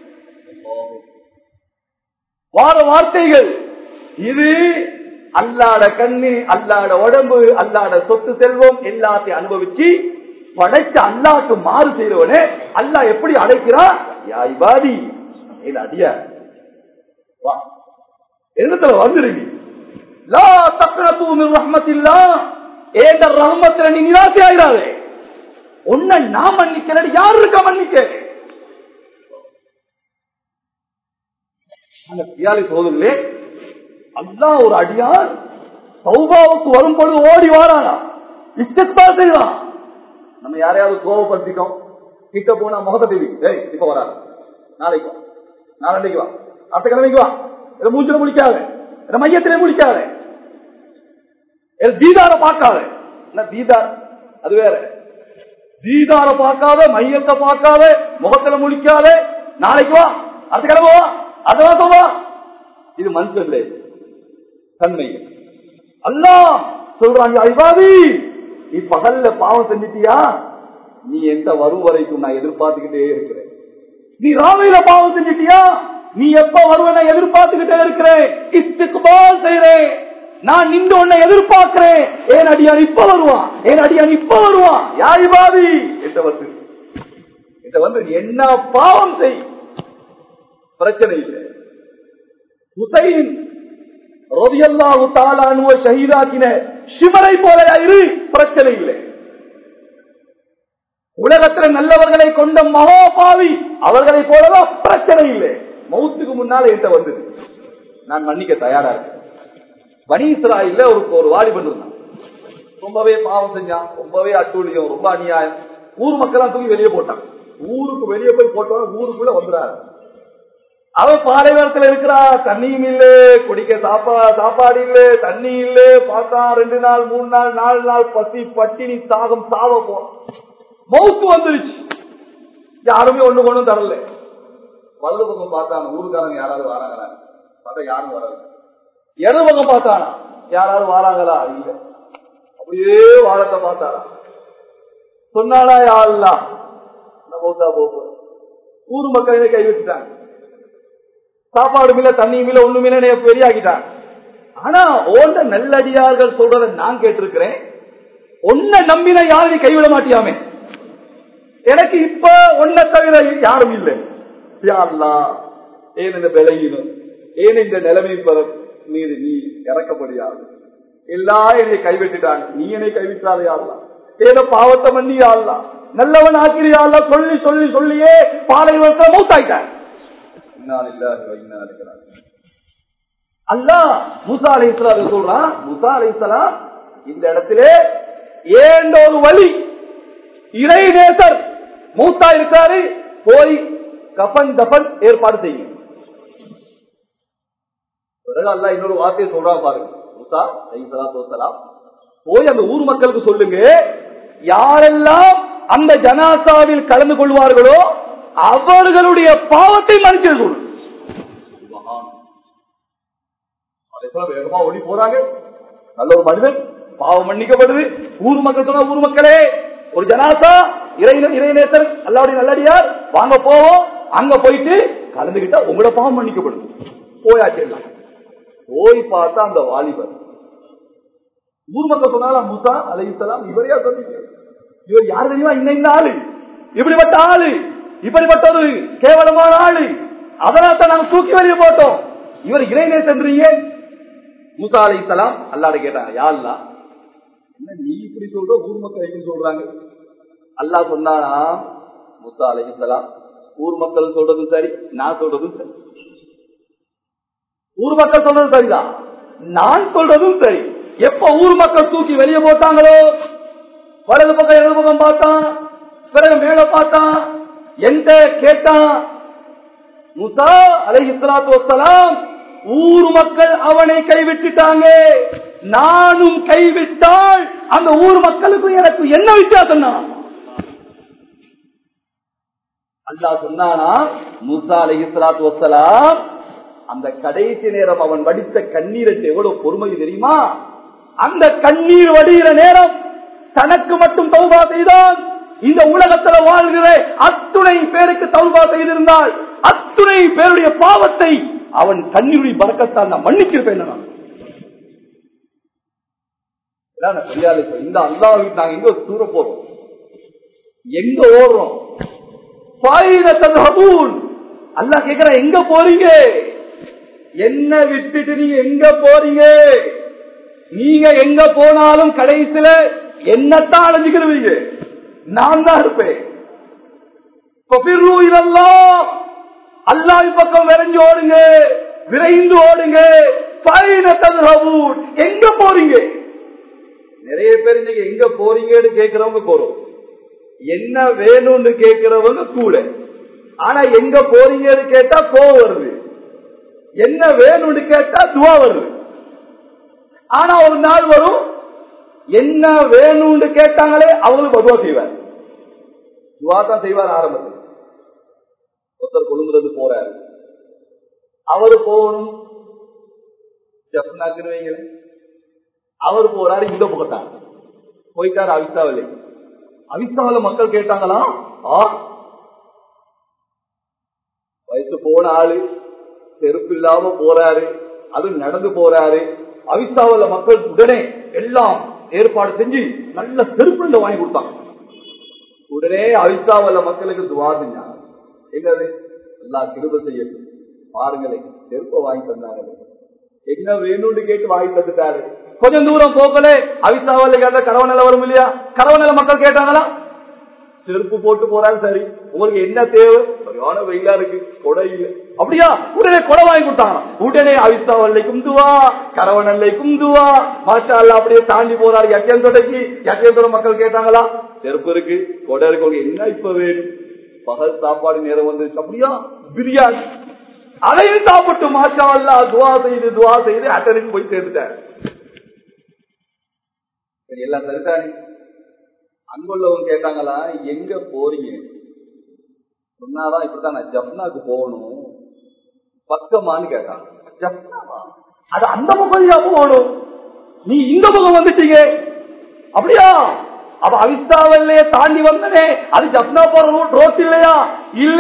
Speaker 1: வார வார்த்தைகள் இது அல்லாட கண்ணு அல்லாட உடம்பு அல்லாட சொத்து செல்வம் எல்லாத்தையும் அனுபவிச்சு படைச்ச அல்லாக்கு மாறு செய்யறவனே அல்லா எப்படி அடைக்கிறான் யாய் பாதி இது அடியா வா எண்ணத்துல வந்துருங்க லா தக்னது மின் ரஹ்மத்தில்லா ஏண்ட ரஹ்மத்துல நீ நிராசை ஆயிடாதே உன்னை நான் மன்னிக்கிறேன் யார் இருக்கா மன்னிக்க அந்த பியாலி சோதரிலே அல்லா ஒரு அடியார் சௌபாவுக்கு வரும் பொழுது ஓடி வாரானா இஷ்டப்பா செய்வான் நம்ம யாரையாவது கோவப்படுத்திட்டோம் கிட்ட போனா முகத்தை தேவி ஏய் இப்ப வராது நாளைக்கு வா நாளைக்கு வா அடுத்த கிழமைக்கு வா இதை மூஞ்சில முடிக்காத இதை மையத்திலே முடிக்காத இது தீதார பார்க்காத என்ன தீதார் அது வேற தீதார பார்க்காத மையத்தை பார்க்காத முகத்துல முழிக்காத நாளைக்கு வா அடுத்த கிழமை வா அடுத்த மாசம் வா இது மனுஷன் தன்மை அல்லா சொல்றாங்க ஐபாதி நீ பகல்ல பாவம் செஞ்சிட்டியா நீ எந்த வரும் வரைக்கும் நான் எதிர்பார்த்துக்கிட்டே இருக்கிறேன் நீ ராவையில பாவம் செஞ்சிட்டியா நீ எப்ப வருவன எதிர்பார்த்துக்கிட்டே இருக்கிறேன் இஸ்துக்குபால் செய்யறேன் நான் நின்று உன்னை எதிர்பார்க்கிறேன் ஏன் அடியான் இப்ப வருவான் ஏன் அடியான் இப்ப வருவான் யாய்பாதி என்ற வந்து என்ற வந்து நீ என்ன பாவம் செய் பிரச்சனை இல்லை ஹுசைன் ரவியல்லாஹு தாலானுவ ஷஹீதாக்கின சிவரை போல இரு பிரச்சனை இல்லை உலகத்துல நல்லவர்களை கொண்ட மகோபாவி அவர்களை போலதான் பிரச்சனை இல்லை மௌத்துக்கு முன்னால என்கிட்ட வந்தது நான் மன்னிக்க தயாரா இருக்கேன் பனீஸ்ராயில ஒரு ஒரு வாலிபன் இருந்தான் ரொம்பவே பாவம் செஞ்சான் ரொம்பவே அட்டூழியம் ரொம்ப அநியாயம் ஊர் மக்கள் தூக்கி வெளியே போட்டான் ஊருக்கு வெளியே போய் போட்டவன் ஊருக்குள்ள வந்துறாரு அவன் பாலைவனத்துல இருக்கிறா தண்ணியும் இல்ல குடிக்க சாப்பா சாப்பாடு இல்ல தண்ணி இல்ல பார்த்தா ரெண்டு நாள் மூணு நாள் நாலு நாள் பசி பட்டினி தாகம் சாவ போறான் மவுத்து வந்துருச்சு யாருமே ஒண்ணு கொண்டும் தரல வலது பக்கம் பார்த்தாங்க ஊருக்காரங்க யாராவது வராங்களா பார்த்தா யாரும் வரல இடது பக்கம் பார்த்தானா யாராவது வராங்களா இல்ல அப்படியே வாழத்தை பார்த்தாரா சொன்னாலா யாருலாம் மௌத்தா போகும் ஊர் மக்களே கைவிட்டுட்டாங்க சாப்பாடு இல்ல தண்ணியும் இல்ல ஒண்ணுமே பெரியாக்கிட்டாங்க ஆனா ஓண்ட நல்லடியார்கள் சொல்றத நான் கேட்டிருக்கிறேன் ஒன்ன நம்பின யாரும் நீ கைவிட மாட்டியாமே எனக்கு இப்ப ஒன்ன தவிர யாரும் இல்லை யாருலா ஏன் இந்த விலையினும் ஏன் இந்த நிலைமை பெற மீது நீ இறக்கப்படியாது எல்லா என்னை கைவிட்டுட்டாங்க நீ என்னை கைவிட்டாத யாருலாம் ஏதோ பாவத்தை பண்ணி யாருலாம் நல்லவன் ஆக்கிரியால சொல்லி சொல்லி சொல்லியே பாலைவனத்தை மூத்தாயிட்டாங்க அல்லா முசா அலை சொல்றான் முசா அலை இந்த இடத்திலே ஏண்ட ஒரு வழி இறை நேசர் மூத்தா இருக்காரு போய் கபன் தபன் ஏற்பாடு செய்யும் பிறகு அல்லா இன்னொரு வார்த்தையை சொல்றான் பாருங்க முசா அலைசலாம் போய் அந்த ஊர் மக்களுக்கு சொல்லுங்க யாரெல்லாம் அந்த ஜனாசாவில் கலந்து கொள்வார்களோ அவர்களுடைய பாவத்தை மன்னிச்சு சொல்லு வேகமா ஓடி போறாங்க நல்ல ஒரு மனிதன் பாவம் மன்னிக்கப்படுது ஊர் மக்கள் சொன்ன ஊர் மக்களே ஒரு ஜனாசா இறை இறைநேசர் அல்லாவுடைய நல்லடியார் வாங்க போவோம் அங்க போயிட்டு கலந்துகிட்டா உங்களோட பாவம் மன்னிக்கப்படுது போயாச்சு எல்லாம் போய் பார்த்தா அந்த வாலிபர் ஊர் மக்கள் சொன்னாலும் முசா அலைசலாம் இவரையா சொன்னீங்க இவர் யாரு தெரியுமா இன்ன ஆளு இப்படிப்பட்ட ஆளு இப்படிப்பட்ட ஒரு கேவலமான ஆளு அதனால தான் நாங்க தூக்கி வெளியே போட்டோம் இவர் இறைநே சென்றீங்க முசா அலை இஸ்லாம் அல்லாட கேட்டாங்க யாருலா என்ன நீ இப்படி சொல்ற ஊர் மக்கள் எப்படி சொல்றாங்க அல்லா சொன்னானா முசா அலை இஸ்லாம் ஊர் மக்கள் சொல்றதும் சரி நான் சொல்றதும் சரி ஊர் மக்கள் சொல்றதும் சரிதான் நான் சொல்றதும் சரி எப்ப ஊர் மக்கள் தூக்கி வெளியே போட்டாங்களோ வலது பக்கம் இடது பக்கம் பார்த்தான் பிறகு மேல பார்த்தான் எந்த கேட்டான் முசா அலை இஸ்லாத்து வசலாம் ஊர் மக்கள் அவனை கைவிட்டுட்டாங்க நானும் கைவிட்டால் அந்த ஊர் மக்களுக்கும் எனக்கு என்ன வித்தியாசம் அல்லா சொன்னானா முசா அலை இஸ்லாத்து வசலாம் அந்த கடைசி நேரம் அவன் வடித்த கண்ணீருக்கு எவ்வளவு பொறுமை தெரியுமா அந்த கண்ணீர் வடிகிற நேரம் தனக்கு மட்டும் தௌபா செய்தான் இந்த உலகத்துல வாழ்கிற அத்துணை பேருக்கு தௌபா செய்திருந்தால் அத்துணை பேருடைய பாவத்தை அவன் கண்ணீருடைய பறக்கத்தான் நான் மன்னிச்சிருப்பேன் நான் இந்த அல்லாவை நாங்க எங்க தூர போறோம் எங்க ஓடுறோம் அல்லா கேக்குற எங்க போறீங்க என்ன விட்டுட்டு நீங்க எங்க போறீங்க நீங்க எங்க போனாலும் கடைசியில என்னத்தான் அடைஞ்சுக்கிறவீங்க நான் தான் இருப்பேன் அல்லாஹ் பக்கம் விரைஞ்சு ஓடுங்க விரைந்து ஓடுங்க எங்க போறீங்க நிறைய பேர் இன்னைக்கு எங்க போறீங்கன்னு கேட்கிறவங்க போறோம் என்ன வேணும்னு கேட்கிறவங்க கூட ஆனா எங்க போறீங்கன்னு கேட்டா கோவம் வருது என்ன வேணும்னு கேட்டா துவா வருது ஆனா ஒரு நாள் வரும் என்ன வேணும்னு கேட்டாங்களே அவங்களுக்கு பதுவா செய்வார் துவா தான் செய்வார் ஆரம்பத்தில் ஒருத்தர் கொழுங்குறது போறாரு அவரு போகணும் வைங்களேன் அவர் போறாரு இந்த பக்கத்தான் போயிட்டாரு அவிஸ்தாவிலே அவிஸ்தாவில மக்கள் கேட்டாங்களா ஆ வயசு போன ஆளு செருப்பு இல்லாம போறாரு அது நடந்து போறாரு அவிஸ்தாவில மக்கள் உடனே எல்லாம் ஏற்பாடு செஞ்சு நல்ல செருப்பு வாங்கி கொடுத்தாங்க உடனே அவிஸ்தாவில மக்களுக்கு துவா செஞ்சாங்க என்னது எல்லா கிருப செய்யட்டும் பாருங்களேன் செருப்ப வாங்கி தந்தாங்க என்ன வேணும்னு கேட்டு வாங்கி தந்துட்டாரு கொஞ்சம் தூரம் போக்கல அவிஸ்தாவில கேட்ட கரவநில வரும் இல்லையா கரவநில மக்கள் கேட்டாங்களா செருப்பு போட்டு போறாரு சரி உங்களுக்கு என்ன தேவை சரியான வெயிலா இருக்கு கொடை இல்லை அப்படியா உடனே கொடை வாங்கி கொடுத்தாங்க உடனே அவிஸ்தா வல்லை குந்துவா கரவனல்லை குந்துவா மாஷா அல்லா அப்படியே தாண்டி போறாரு யக்கியந்தோடைக்கு யக்கியந்தோட மக்கள் கேட்டாங்களா செருப்பு இருக்கு கொடை இருக்கு என்ன இப்ப வேணும் பகல் சாப்பாடு நேரம் வந்துருச்சு அப்படியா பிரியாணி அதையும் சாப்பிட்டு மாஷா அல்லா துவா செய்து துவா செய்து அட்டனுக்கு போய் சேர்ந்துட்டார் சரி எல்லாம் சரிதானே அங்குள்ளவங்க கேட்டாங்களா எங்க போறீங்க சொன்னாதான் இப்படித்தான் நான் ஜப்னாக்கு போகணும் பக்கமான்னு கேட்டான் ஜப்னாவா அது அந்த முகதியா போகணும் நீ இந்த முகம் வந்துட்டீங்க அப்படியா அப்ப அவிஸ்தாவிலே தாண்டி வந்தனே அது ஜப்னா போற ரூட் ரோட் இல்லையா இல்ல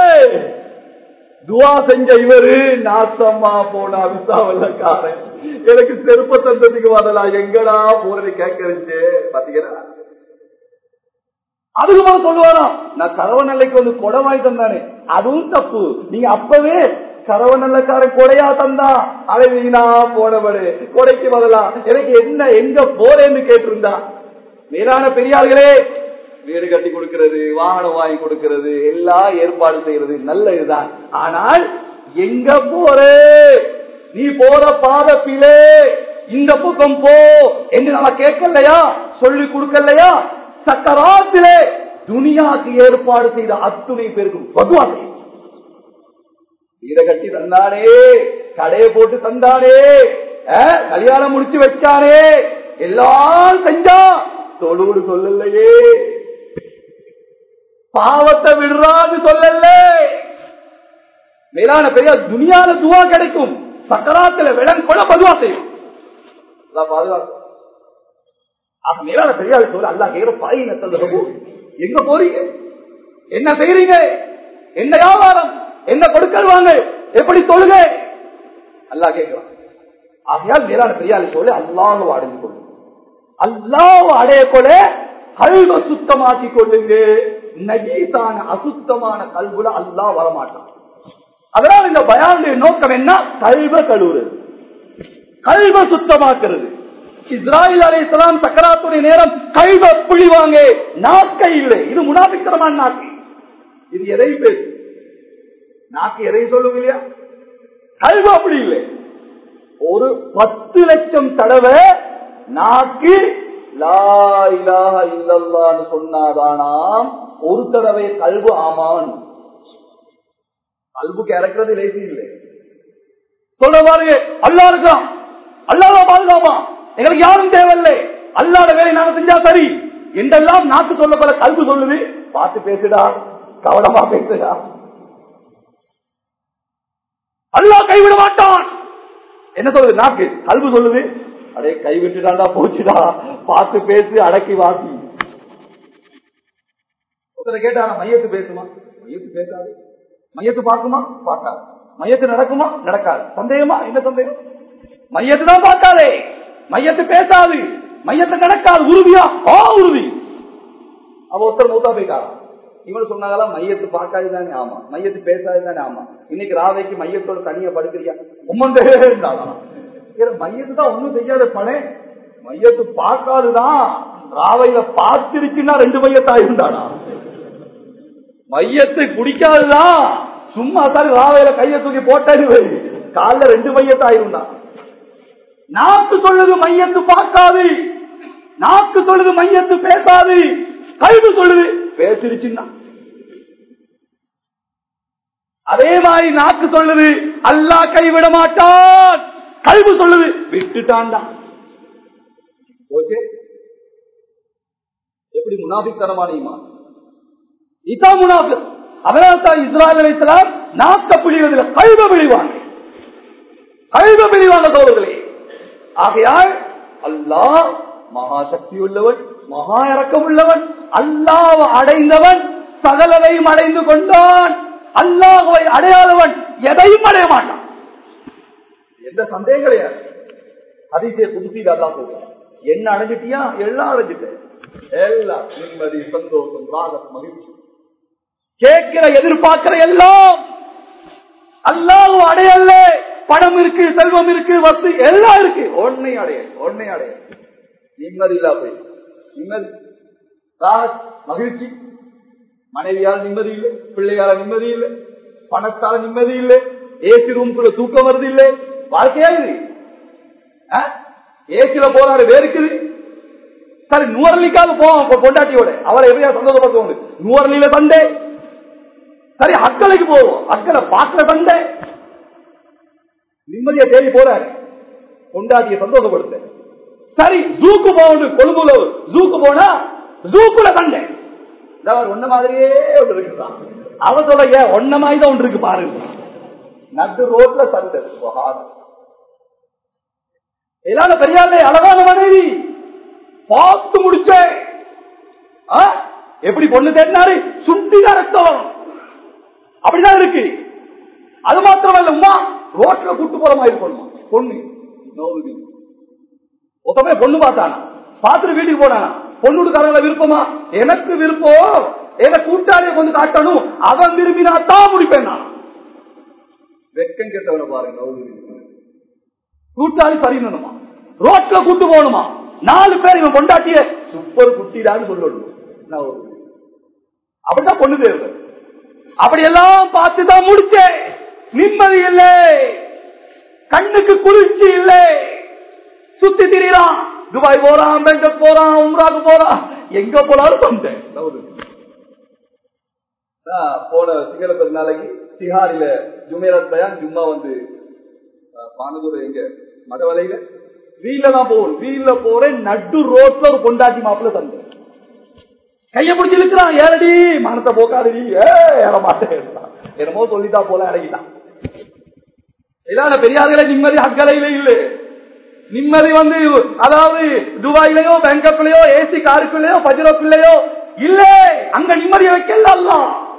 Speaker 1: துவா செஞ்ச இவரு நாசமா போன அவிஸ்தாவல்லக்காரன் எனக்கு செருப்ப தந்ததுக்கு வரலாம் எங்கடா போறது கேட்கறது பாத்தீங்கன்னா அதுக்கு மேல சொல்லுவாராம் நான் கரவநல்லைக்கு வந்து கொடை வாங்கி தந்தானே அதுவும் தப்பு நீங்க அப்பவே கரவநல்லக்காரன் கொடையா தந்தா அதை வீணா போனவரு கொடைக்கு வரலாம் எனக்கு என்ன எங்க போறேன்னு கேட்டிருந்தா மேலான பெரியார்களே வீடு கட்டி கொடுக்கிறது வாகனம் வாங்கி கொடுக்கிறது எல்லாம் ஏற்பாடு செய்யறது நல்ல இதுதான் ஆனால் எங்க போறே நீ போற பாதப்பிலே இந்த பக்கம் போ என்று நம்ம கேட்கலையா சொல்லி கொடுக்கலையா சக்கராத்திலே துனியாக்கு ஏற்பாடு செய்த அத்துணை பேருக்கும் பகவா வீட கட்டி தந்தானே கடையை போட்டு தந்தானே அஹ், கல்யாணம் முடிச்சு வச்சானே எல்லாம் செஞ்சா தொழுடு சொல்லலையே பாவத்தை விடுறான்னு சொல்லல மேலான பெரிய துனியால துவா கிடைக்கும் சக்கராத்துல விடன் கொள்ள பதுவா செய்யும் அதான் பாதுகாப்பு அப்ப மேலான பெரியாரு சொல்ல அல்லா கேட்கிற பாயின சொல்ல எங்க போறீங்க என்ன செய்றீங்க என்ன வியாபாரம் என்ன கொடுக்கல் வாங்க எப்படி சொல்லுங்க அல்லா கேட்கிறான் ஆகையால் மேலான பெரியாரு சொல்ல அல்லாஹ் அடைந்து கொள்ளுங்க அல்லாஹ் அடைய கொள்ள கல்வ சுத்தமாக்கி கொள்ளுங்க நஜீசான அசுத்தமான கல்வுல அல்லாஹ் வரமாட்டான் அதனால் இந்த பயானுடைய நோக்கம் என்ன கல்வ கழுவுறது கல்வ சுத்தமாக்குறது இஸ்ராயல் அலைஹிஸ்ஸலாம் சக்கராத்துடைய நேரம் கல்வ புழிவாங்க நாக்கை இல்லை இது முனாபித்தனமான நாக்கு இது எதை பேசு நாக்கு எதை சொல்லுங்க இல்லையா கல்வ அப்படி இல்லை ஒரு பத்து லட்சம் தடவை நாக்கு லா இலாஹ இல்லல்லான்னு சொன்னாதானாம் ஒரு தடவை கல்வு ஆமான் கல்புக்கு இறக்குறது லேசி இல்லை சொல்ற பாருங்க அல்லா இருக்கான் அல்லாத பாதுகாப்பா எங்களுக்கு யாரும் தேவையில்லை அல்லாத வேலை நாம செஞ்சா சரி என்றெல்லாம் நாக்கு சொல்லப்பட கல்வி சொல்லுது பார்த்து பேசுடா கவனமா பேசுடா அல்லாஹ் கைவிட மாட்டான் என்ன சொல்லுது நாக்கு கல்வி சொல்லுது அடே கைவிட்டுடாண்டா போச்சுடா பார்த்து பேசு அடக்கி வாசி ஒருத்தரை கேட்டா மையத்து பேசுமா மையத்து பேசாது மையத்து பார்க்குமா பார்க்காது மையத்து நடக்குமா நடக்காது சந்தேகமா என்ன சந்தேகம் மையத்து தான் பார்க்காதே மையத்து பேசாது மையத்து நடக்காது உறுதியா ஆ உறுதி அவ ஒருத்தர் மூத்தா போய்க்காரா இவனு சொன்னாங்களா மையத்து பார்க்காது தானே ஆமா மையத்து பேசாது தானே ஆமா இன்னைக்கு ராவைக்கு மையத்தோட தனியா படுக்கிறியா உம்மந்தே இருந்தாலும் மையத்து தான் ஒண்ணும் செய்யாத பணே மையத்து பார்க்காதுதான் ராவையில பார்த்திருச்சுன்னா ரெண்டு மையத்தா இருந்தானா மையத்தை குடிக்காதுதான் சும்மா தான் ராவையில கைய தூக்கி போட்டாரு கால ரெண்டு மையத்தா இருந்தான் நாக்கு சொல்லுது மையத்து பார்க்காது நாக்கு சொல்லுது மையத்து பேசாது கல்வி சொல்லுது பேசிருச்சுன்னா அதே மாதிரி நாக்கு சொல்லுது அல்லாஹ் கைவிட மாட்டான் கல்வி சொல்லுது விட்டுட்டான்டா ஓகே எப்படி முனாபித்தனமான ஈமான் இதான் முனாபிக் அதனால் தான் இஸ்ராயல் அலைஹிஸ்ஸலாம் நாக்க பிழிவதில் கல்வ பிழிவாங்க கல்வ பிழிவாங்க சோழர்களே ஆகையால் அல்லாஹ் மகா சக்தி உள்ளவன் மகா இறக்கம் உள்ளவன் அல்லாஹ் அடைந்தவன் சகலதையும் அடைந்து கொண்டான் அல்லாஹுவை அடையாதவன் எதையும் அடைய மாட்டான் எந்த சந்தேகம் கிடையாது அதிசய புதுசீல் அல்லா போகும் என்ன அடைஞ்சிட்டியா எல்லாம் அடைஞ்சிட்டேன் எல்லாம் நிம்மதி சந்தோஷம் ராகம் மகிழ்ச்சி கேட்கிற எதிர்பார்க்கிற எல்லாம் அல்லாஹ் அடையல்ல பணம் இருக்கு செல்வம் இருக்கு வசதி எல்லாம் இருக்கு ஒன்னை அடைய ஒன்னை அடைய நிம்மதி இல்லா போய் நிம்மதி ராகத் மகிழ்ச்சி மனைவியால் நிம்மதி இல்லை பிள்ளையால நிம்மதி இல்லை பணத்தால நிம்மதி இல்லை ஏசி ரூம்குள்ள தூக்கம் வருது இல்லை வாழ்க்கையா இது ஏசில போறாரு வேறுக்குது சரி நூறலிக்காவது போவோம் பொண்டாட்டியோட அவரை எப்படியா சந்தோஷப்படுத்துவாங்க நூறலில சண்டை சரி அக்கலைக்கு போவோம் அக்கலை பாக்கல சண்டை நிம்மதியா தேடி போறாரு பொண்டாட்டிய சந்தோஷப்படுத்த சரி ஜூக்கு போகணும் கொழும்புல ஜூக்கு போனா ஜூக்குல சண்டை ஒன்ன மாதிரியே ஒன்று இருக்குதான் அவ சொல்ல ஏன் ஒன்ன மாதிரி தான் ஒன்று இருக்கு பாருங்க நடு ரோட்ல சண்டை எல்லாரும் பெரியாருடைய அழகான மனைவி பார்த்து முடிச்சேன் எப்படி பொண்ணு தேடினாரு சுண்டிதான் ரத்தம் வரும் அப்படிதான் இருக்கு அது மாத்திரமல்ல உமா ரோட்ல கூட்டு போற மாதிரி இருக்கணுமா பொண்ணு ஒத்தமே பொண்ணு பார்த்தானா பார்த்துட்டு வீட்டுக்கு போனானா பொண்ணுக்காரங்கள விருப்பமா எனக்கு விருப்பம் என கூட்டாளியை கொஞ்சம் காட்டணும் அவன் விரும்பினா தான் முடிப்பேன் நான் வெக்கம் கேட்டவனை பாருங்க கூட்டாளி சரிணுமா ரோட்ல கூட்டு போகணுமா நாலு பேர் இவன் கொண்டாட்டிய சூப்பர் குட்டிடான்னு சொல்லணும் அப்படிதான் பொண்ணு தேர்வு அப்படி எல்லாம் பார்த்துதான் முடிச்சேன் நிம்மதி இல்லை கண்ணுக்கு குளிர்ச்சி இல்லை சுத்தி திரியறான் துபாய் போறான் பெங்கக் போறான் உம்ராக்கு போறான் எங்க போனாலும் வந்தேன் போன சிங்கள நாளைக்கு திஹாரில ஜுமேரத் பயான் ஜும்மா வந்து பானதூர் எங்க மடவலையில வீல்ல தான் போகணும் வீல்ல போறேன் நடு ரோட்ல ஒரு கொண்டாட்டி மாப்பிள்ள தந்தேன் கைய பிடிச்சி இழுக்கிறான் ஏறடி மனத்தை போக்காதடி ஏற மாட்டேன் என்னமோ சொல்லிட்டா போல இறங்கிட்டான் இல்லாத பெரியார்களே நிம்மதி அக்கறையில இல்லை நிம்மதி வந்து அதாவது துபாயிலையோ பேங்கப்லயோ ஏசி காருக்குள்ளயோ பஜ்ரக்குள்ளயோ இல்ல அங்க நிம்மதியை வைக்கல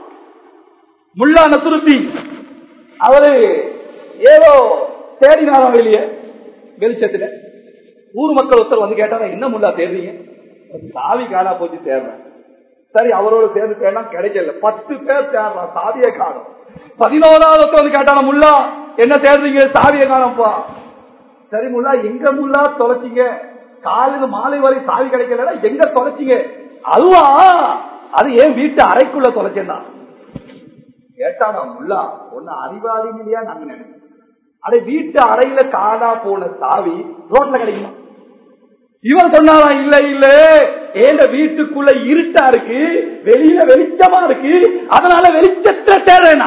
Speaker 1: முல்லா நசுருத்தி அவரு ஏதோ தேடினாராம் வெளியே வெளிச்சத்துல ஊர் மக்கள் ஒருத்தர் வந்து கேட்டாரா என்ன முல்லா தேடுறீங்க சாவி காணா போச்சு தேடுறேன் சரி அவரோட சேர்ந்து தேடலாம் கிடைக்கல பத்து பேர் தேடுறான் சாவியை காணும் பதினோராவது ஒருத்தர் வந்து கேட்டான முல்லா என்ன தேடுறீங்க சாவியை காணப்பா சரி முல்லா எங்க முல்லா தொலைச்சிங்க காலையில மாலை வரை சாவி கிடைக்கல எங்க தொலைச்சிங்க அதுவா அது ஏன் வீட்டு அறைக்குள்ள தொலைச்சேன்னா கேட்டானா முல்லா ஒன்னு அறிவாளிங்க இல்லையா நாங்க நினைக்கிறோம் அட வீட்டு அறையில காணா போன சாவி ரோட்ல கிடைக்குமா இவன் சொன்னாரா இல்ல இல்ல ஏண்ட வீட்டுக்குள்ள இருட்டா இருக்கு வெளியில வெளிச்சமா இருக்கு அதனால வெளிச்சத்தை தேடுறேனா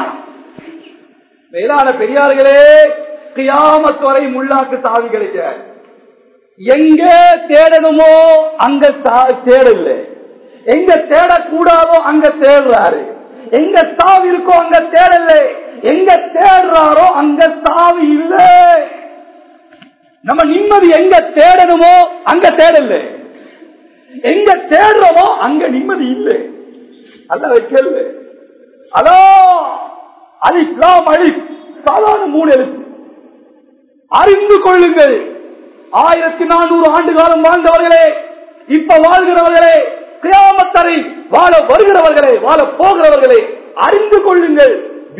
Speaker 1: மேலான பெரியார்களே கியாமத் வரை முள்ளாக்கு சாவி கிடைக்க எங்க தேடணுமோ அங்க தேடல எங்க தேடக்கூடாதோ அங்க தேடுறாரு எங்க சாவி இருக்கோ அங்க தேடல எங்க தேடுறாரோ அங்க சாவி இல்லை நம்ம நிம்மதி எங்க தேடணுமோ அங்க தேடல எங்க தேடுறோமோ அங்க நிம்மதி இல்லை அல்ல வைக்கல அதோ அலிஸ்லாம் அலி சாதாரண மூணு எழுத்து அறிந்து கொள்ளுங்கள் ஆயிரத்தி நானூறு ஆண்டு காலம் வாழ்ந்தவர்களே இப்ப வாழ்கிறவர்களே கிராமத்தரை வாழ வருகிறவர்களே வாழ போகிறவர்களே அறிந்து கொள்ளுங்கள்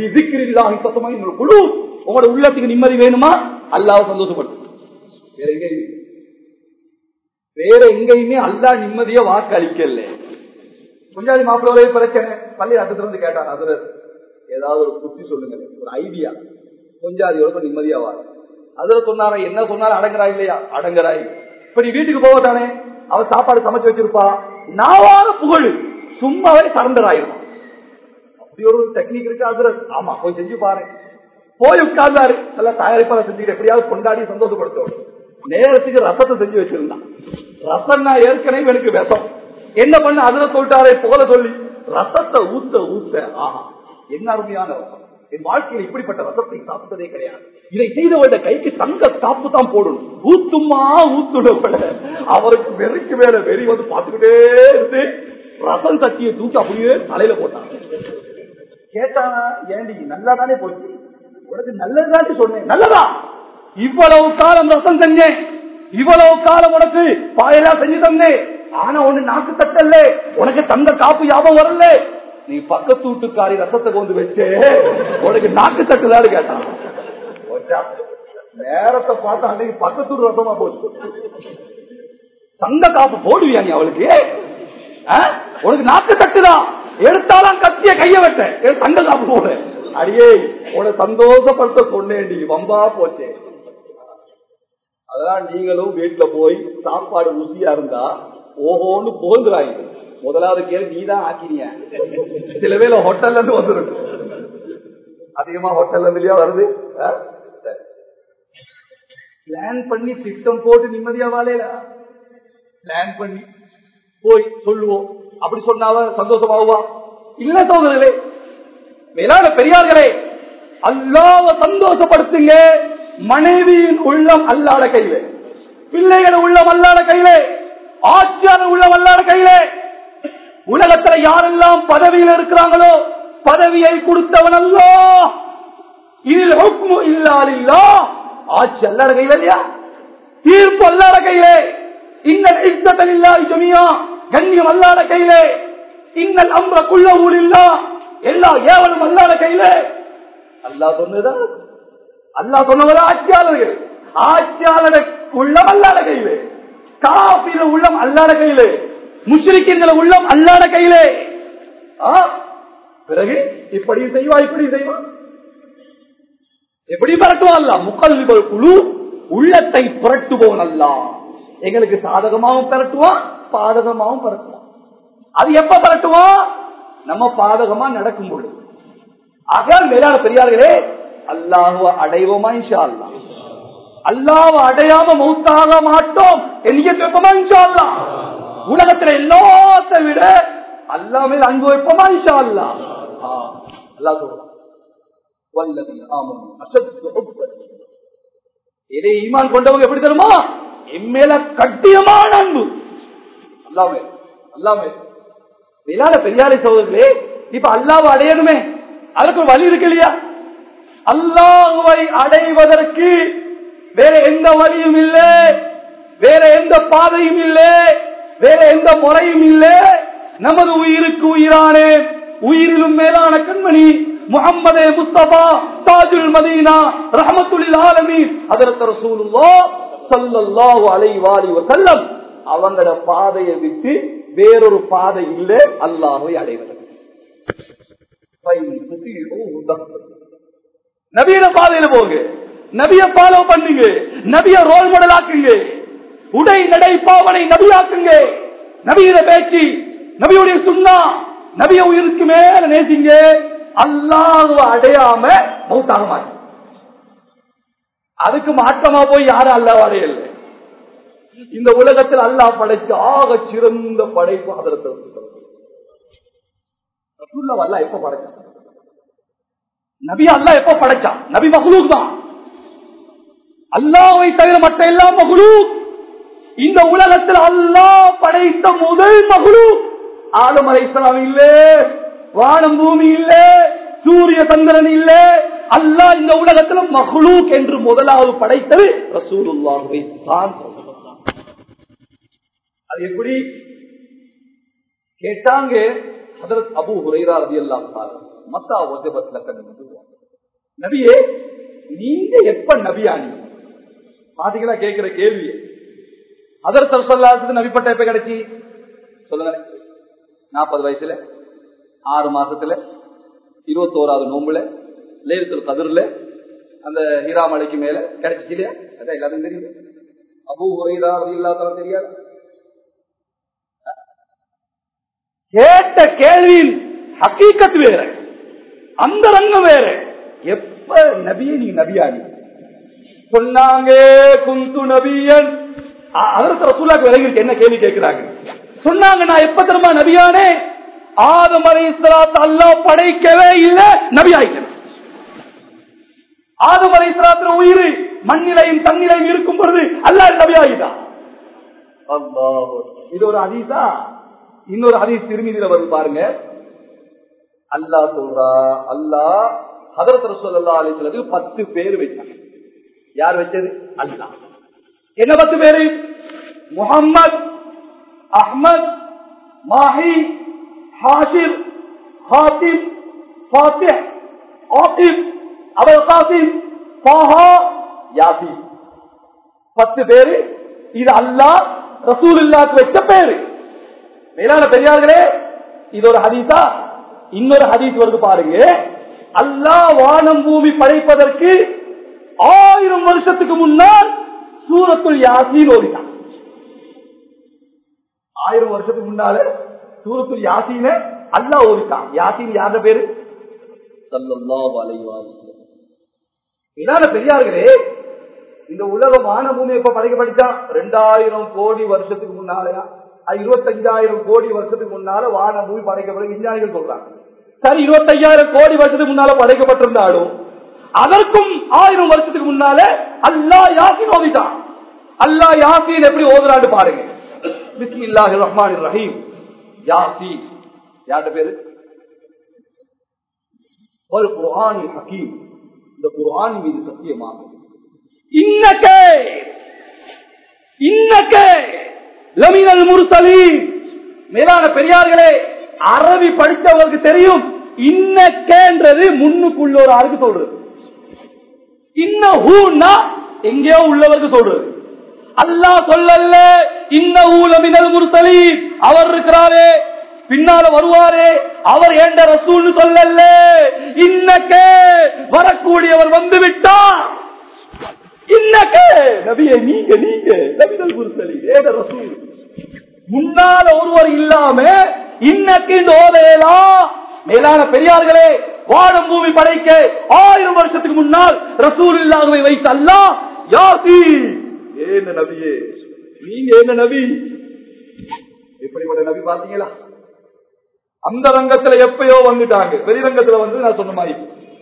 Speaker 1: குழு உங்களோட உள்ளத்துக்கு நிம்மதி வேணுமா அல்லாவ சந்தோஷப்படும் வேற எங்கேயுமே வேற எங்கேயுமே அல்லா நிம்மதியா வாக்கு அளிக்கல கொஞ்சாதி மாப்பிள்ளை பிரச்சனை பள்ளி அசத்துல இருந்து கேட்டாங்க அதுல ஏதாவது ஒரு புத்தி சொல்லுங்க ஒரு ஐடியா கொஞ்சாதியோட நிம்மதியா வாங்க அதுல சொன்னாரா என்ன சொன்னாலும் அடங்குறாய் இல்லையா அடங்குறாய் இப்ப நீ வீட்டுக்கு போக தானே அவ சாப்பாடு சமைச்சு வச்சிருப்பா நாவாத புகழ் சும்மாவே சரண்டர் ஆயிரும் அப்படி ஒரு டெக்னிக் இருக்கு அதுல ஆமா போய் செஞ்சு பாரு போய் உட்கார்ந்தாரு நல்லா தயாரிப்பாளர் செஞ்சுக்கிட்டு எப்படியாவது கொண்டாடி சந்தோஷப்படுத்தோம் நேரத்துக்கு ரசத்தை செஞ்சு வச்சிருந்தான் ரசம்னா ஏற்கனவே எனக்கு விஷம் என்ன பண்ண அதுல சொல்லிட்டாரே போல சொல்லி ரசத்தை ஊத்த ஊத்த ஆஹா என்ன அருமையான ரசம் என் வாழ்க்கையில் இப்படிப்பட்ட ரசத்தை சாப்பிட்டதே கிடையாது இதை செய்தவருடைய கைக்கு தங்க காப்பு தான் போடணும் ஊத்துமா ஊத்துட அவருக்கு வெறிக்கு மேல வெறி வந்து பார்த்துக்கிட்டே இருந்து ரசம் சட்டியை தூக்கி அப்படியே தலையில போட்டாங்க கேட்டானா ஏண்டி நல்லா தானே போச்சு உனக்கு நல்லதுதானே சொன்னேன் நல்லதா இவ்வளவு காலம் ரசம் செஞ்சேன் இவ்வளவு காலம் உனக்கு பாயெல்லாம் செஞ்சு தந்தேன் ஆனா ஒண்ணு நாக்கு தட்டல்ல உனக்கு தந்த காப்பு ஞாபகம் வரல நீ பக்கத்து வீட்டுக்காரி ரசத்தை கொண்டு வச்சு உனக்கு நாக்கு தட்டுதான்னு கேட்டான் நேரத்தை பார்த்தா அன்னைக்கு பக்கத்து வீட்டு ரசமா போச்சு தங்க காப்பு போடுவியா நீ அவளுக்கு உனக்கு நாக்கு தட்டுதான் எடுத்தாலும் கத்திய கைய வெட்ட தங்க காப்பு போடு அடியே உன சந்தோஷப்படுத்த சொன்னேன்டி வம்பா போச்சே அதெல்லாம் நீங்களும் வீட்டுல போய் சாப்பாடு ருசியா இருந்தா ஓஹோன்னு புகழ்ந்துறாங்க முதலாவது கேள்வி நீ தான் ஆக்கினிய சில பேர் ஹோட்டல்ல இருந்து வந்துருக்கு அதிகமா ஹோட்டல்ல இருந்துலயா வருது பிளான் பண்ணி திட்டம் போட்டு நிம்மதியா வாழையில பிளான் பண்ணி போய் சொல்லுவோம் அப்படி சொன்னாவ சந்தோஷமாவா இல்ல சோதரர்களே மேலான பெரியார்களே அல்லாவ சந்தோஷப்படுத்துங்க மனைவியின் உள்ளம் அல்லாட கையிலே பிள்ளைகள் உள்ளம் அல்லாட கையிலே ஆட்சியாளர் உள்ளம் அல்லாட கையிலே உலகத்துல யாரெல்லாம் பதவியில் இருக்கிறாங்களோ பதவியை கொடுத்தவன் அல்லோ இதில் ஹுக்மு இல்லாலில்லா ஆட்சி அல்லாட கையில இல்லையா தீர்ப்பு அல்லாட கையிலே இன்னல் இஸ்தல் இல்லாஹி ஜமியா கண்ணியம் அல்லாட கையிலே இன்னல் அம்ர குள்ள இல்லா எல்லா ஏவலும் அல்லாட கையிலே அல்லாஹ் சொன்னதுதான் அல்லாஹ் சொன்னவர் ஆட்சியாளர்கள் ஆட்சியாளர் உள்ளம் அல்லாட கையிலே காபில உள்ளம் அல்லாட கையிலே முஸ்லிக்கின்ற உள்ளம் அல்லாட கையிலே ஆ, பிறகு இப்படி செய்வா இப்படி செய்வா எப்படி பரட்டுவான் அல்ல முக்கல்விகள் குழு உள்ளத்தை புரட்டுவோன் அல்ல எங்களுக்கு சாதகமாகவும் பரட்டுவான் பாதகமாகவும் பரட்டுவான் அது எப்ப பரட்டுவான் நம்ம பாதகமா நடக்கும் பொழுது ஆகையால் மேலான பெரியார்களே அல்லாஹுவ அடைவோமா இன்ஷா அல்லா அல்லாஹ் அடையாம மௌத்தாக மாட்டோம் எளிய வைப்போமா இன்ஷா அல்லா உலகத்துல எல்லாத்தை விட அல்லா மேல் அன்பு வைப்போமா இன்ஷா அல்லா ஆ, அல்லாஹ் சொல்றான் வல்லதீன ஆமனு அஷத்து ஹுப்பன். இதே ஈமான் கொண்டவங்க எப்படி தெரியுமா என் மேல கட்டியமான அன்பு அல்லாமே அல்லாமே மேலான பெரியாரை சோதர்களே இப்ப அல்லாவை அடையணுமே அதுக்கு ஒரு வழி இருக்கு இல்லையா அல்லாஹுவை அடைவதற்கு வேற எந்த வழியும் இல்லை வேற எந்த பாதையும் இல்லை வேற எந்த முறையும் இல்லை நமது உயிருக்கு உயிரானே உயிரிலும் மேலான கண்மணி முகம்மதே முஸ்தபா தாஜுல் மதீனா ரஹமத்துல் ஆலமீன் அதற்கு ரசூலுல்லாஹ் ஸல்லல்லாஹு அலைஹி வாலி வஸல்லம் அவங்களோட பாதையை விட்டு வேறொரு பாதை இல்லை அல்லாஹ்வை அடைவதற்கு நவீன பாதையில போங்க நபிய ஃபாலோ பண்ணுங்க நபிய ரோல் மாடல் ஆக்குங்க உடை நடை பாவனை நபியாக்குங்க நபியிட பேச்சு நபியுடைய சுண்ணா நபிய உயிருக்கு மேல நேசிங்க அல்லாஹ் அடையாம மௌத்தாக மாட்டேன் அதுக்கு மாற்றமா போய் யாரும் அல்லாஹ் அடையல இந்த உலகத்தில் அல்லாஹ் படைச்ச ஆக சிறந்த படைப்பு அதற்கு ரசூல்லா அல்லாஹ் எப்ப படைச்சான் நபி அல்லாஹ் எப்ப படைச்சான் நபி மஹ்லூக் தான் அல்லாவை தவிர மற்ற எல்லாம் மஹ்லூக் இந்த உலகத்தில் அல்லாஹ் படைத்த முதல் மஹ்லூக் ஆலம் அலைஹிஸ்ஸலாம் இல்ல வானம் பூமி இல்ல சூரிய சந்திரன் இல்ல அல்லாஹ் இந்த உலகத்தில் மஹ்லூக் என்று முதலாவது படைத்தது ரசூலுல்லாஹுவை தான் அது எப்படி கேட்டாங்க ஹதரத் அபு ஹுரைரா ரலியல்லாஹு தஆலா மத்தா வஜபத் லக்கன் நபுவா நபியே நீங்க எப்ப நபியானி பாத்தீங்களா கேக்குற கேள்வி ஹதரத் ரசூலுல்லாஹி நபி பட்டம் எப்ப கிடைச்சி சொல்லுங்க நாற்பது வயசுல ஆறு மாசத்துல இருபத்தோராவது நோம்புல லேரத்தில் கதிர்ல அந்த ஹீரா மலைக்கு மேல கிடைச்சிச்சு இல்லையா அதான் எல்லாத்தையும் தெரியும் அபு ஹுரைரா ரலியல்லாஹு தெரியாது கேட்ட கேள்வியில் ஹக்கீக்கத் வேற அந்த ரங்கம் வேற எப்ப நபியை நீ நபியானி சொன்னாங்க குந்து நபியன் அதற்கு ரசூலாக்கு விலகிருக்கு என்ன கேள்வி கேட்கிறாங்க சொன்னாங்க நான் எப்ப தெரியுமா நபியானே ஆதம் அலை அல்லா படைக்கவே இல்லை நபி ஆயிக்கிறேன் ஆதம் அலை உயிர் மண்ணிலையும் தண்ணிலையும் இருக்கும் பொழுது அல்லாஹ் நபி ஆகிட்டான் அல்லாஹ் இது ஒரு ஹதீஸா இன்னொரு ஹதீஸ் திருமதியில வரும் பாருங்க அல்லாஹ் சொல்றா அல்லாஹ் ஹதரத் ரசூலுல்லாஹி அலைஹி வஸல்லம் பத்து பேர் வச்சாங்க யார் வச்சது அல்லாஹ் என்ன பத்து பேரு முஹம்மத் அஹ்மத் மாஹி ஹாஷிர் ஹாத்திம் ஃபாத்திஹ் ஆகிப் அபுல் காசிம் தாஹா யாசின் பத்து பேரு இது அல்லாஹ் ரசூலுல்லாஹ்க்கு வச்ச பேரு மேலான பெரியார்களே இது ஒரு ஹதீஸா இன்னொரு ஹதீஸ் வருது பாருங்க அல்லாஹ் வானம் பூமி படைப்பதற்கு ஆயிரம் வருஷத்துக்கு முன்னால் சூரத்துல் யாசீன் ஓதிட்டான் ஆயிரம் வருஷத்துக்கு முன்னால சூரத்துல் யாசீன அல்லாஹ் ஓதிட்டான் யாசீன் யார பேரு ஸல்லல்லாஹு அலைஹி வஸல்லம் இதான பெரியார்களே இந்த உலக வான பூமி எப்ப படைக்கப்பட்டுச்சா ரெண்டாயிரம் கோடி வருஷத்துக்கு முன்னாலயா அது இருபத்தஞ்சாயிரம் கோடி வருஷத்துக்கு முன்னால வான பூமி படைக்கப்படும் விஞ்ஞானிகள் சொல்றாங்க சரி இருபத்தையாயிரம் கோடி வருஷத்துக்கு முன்னால படைக்கப்பட்டிருந்தாலும் அதற்கும் ஆயிரம் வருஷத்துக்கு முன்னால அல்லா யாசின் ஓதிட்டான் அல்லா யாசின் எப்படி ஓதுறான்னு பாருங்க பிஸ்மில்லாஹி ரஹ்மான் ரஹீம் யாசின் யார்ட பேரு ஒரு குர்ஆனில் ஹக்கீம் இந்த குர்ஆன் மீது சத்தியமாக இன்னக்கே இன்னக்கே லமினல் முர்சலீன் மேலான பெரியார்களே அரபி படித்தவர்களுக்கு தெரியும் இன்னக்கேன்றது முன்னுக்குள்ள ஒரு ஆளுக்கு சொல்றது இன்ன ஹூன்னா எங்கேயோ உள்ளவருக்கு சொல்றது அல்லாஹ் சொல்லல இன்ன ஊலமினல் முர்சலீன் அவர் இருக்கிறாரே பின்னால வருவாரே அவர் ஏண்ட ரசூல் சொல்லல இன்னக்கே வரக்கூடியவர் வந்து விட்டார் இன்னக்கே நபியே நீங்க நீங்க நபிகள் முர்சலீன் ஏண்ட ரசூல் முன்னால ஒருவர் இல்லாம இன்னக்கு ஓதையலாம் மேலான பெரியார்களே வாழும் பூமி படைக்க ஆயிரம் வருஷத்துக்கு முன்னால் ரசூல் இல்லாதவை வைத்து அல்லா யாசி ஏன நபியே நீங்க என்ன நபி எப்படிப்பட்ட நபி பாத்தீங்களா அந்த ரங்கத்துல எப்பயோ வந்துட்டாங்க வெளிரங்கத்துல வந்து நான் சொன்ன மாதிரி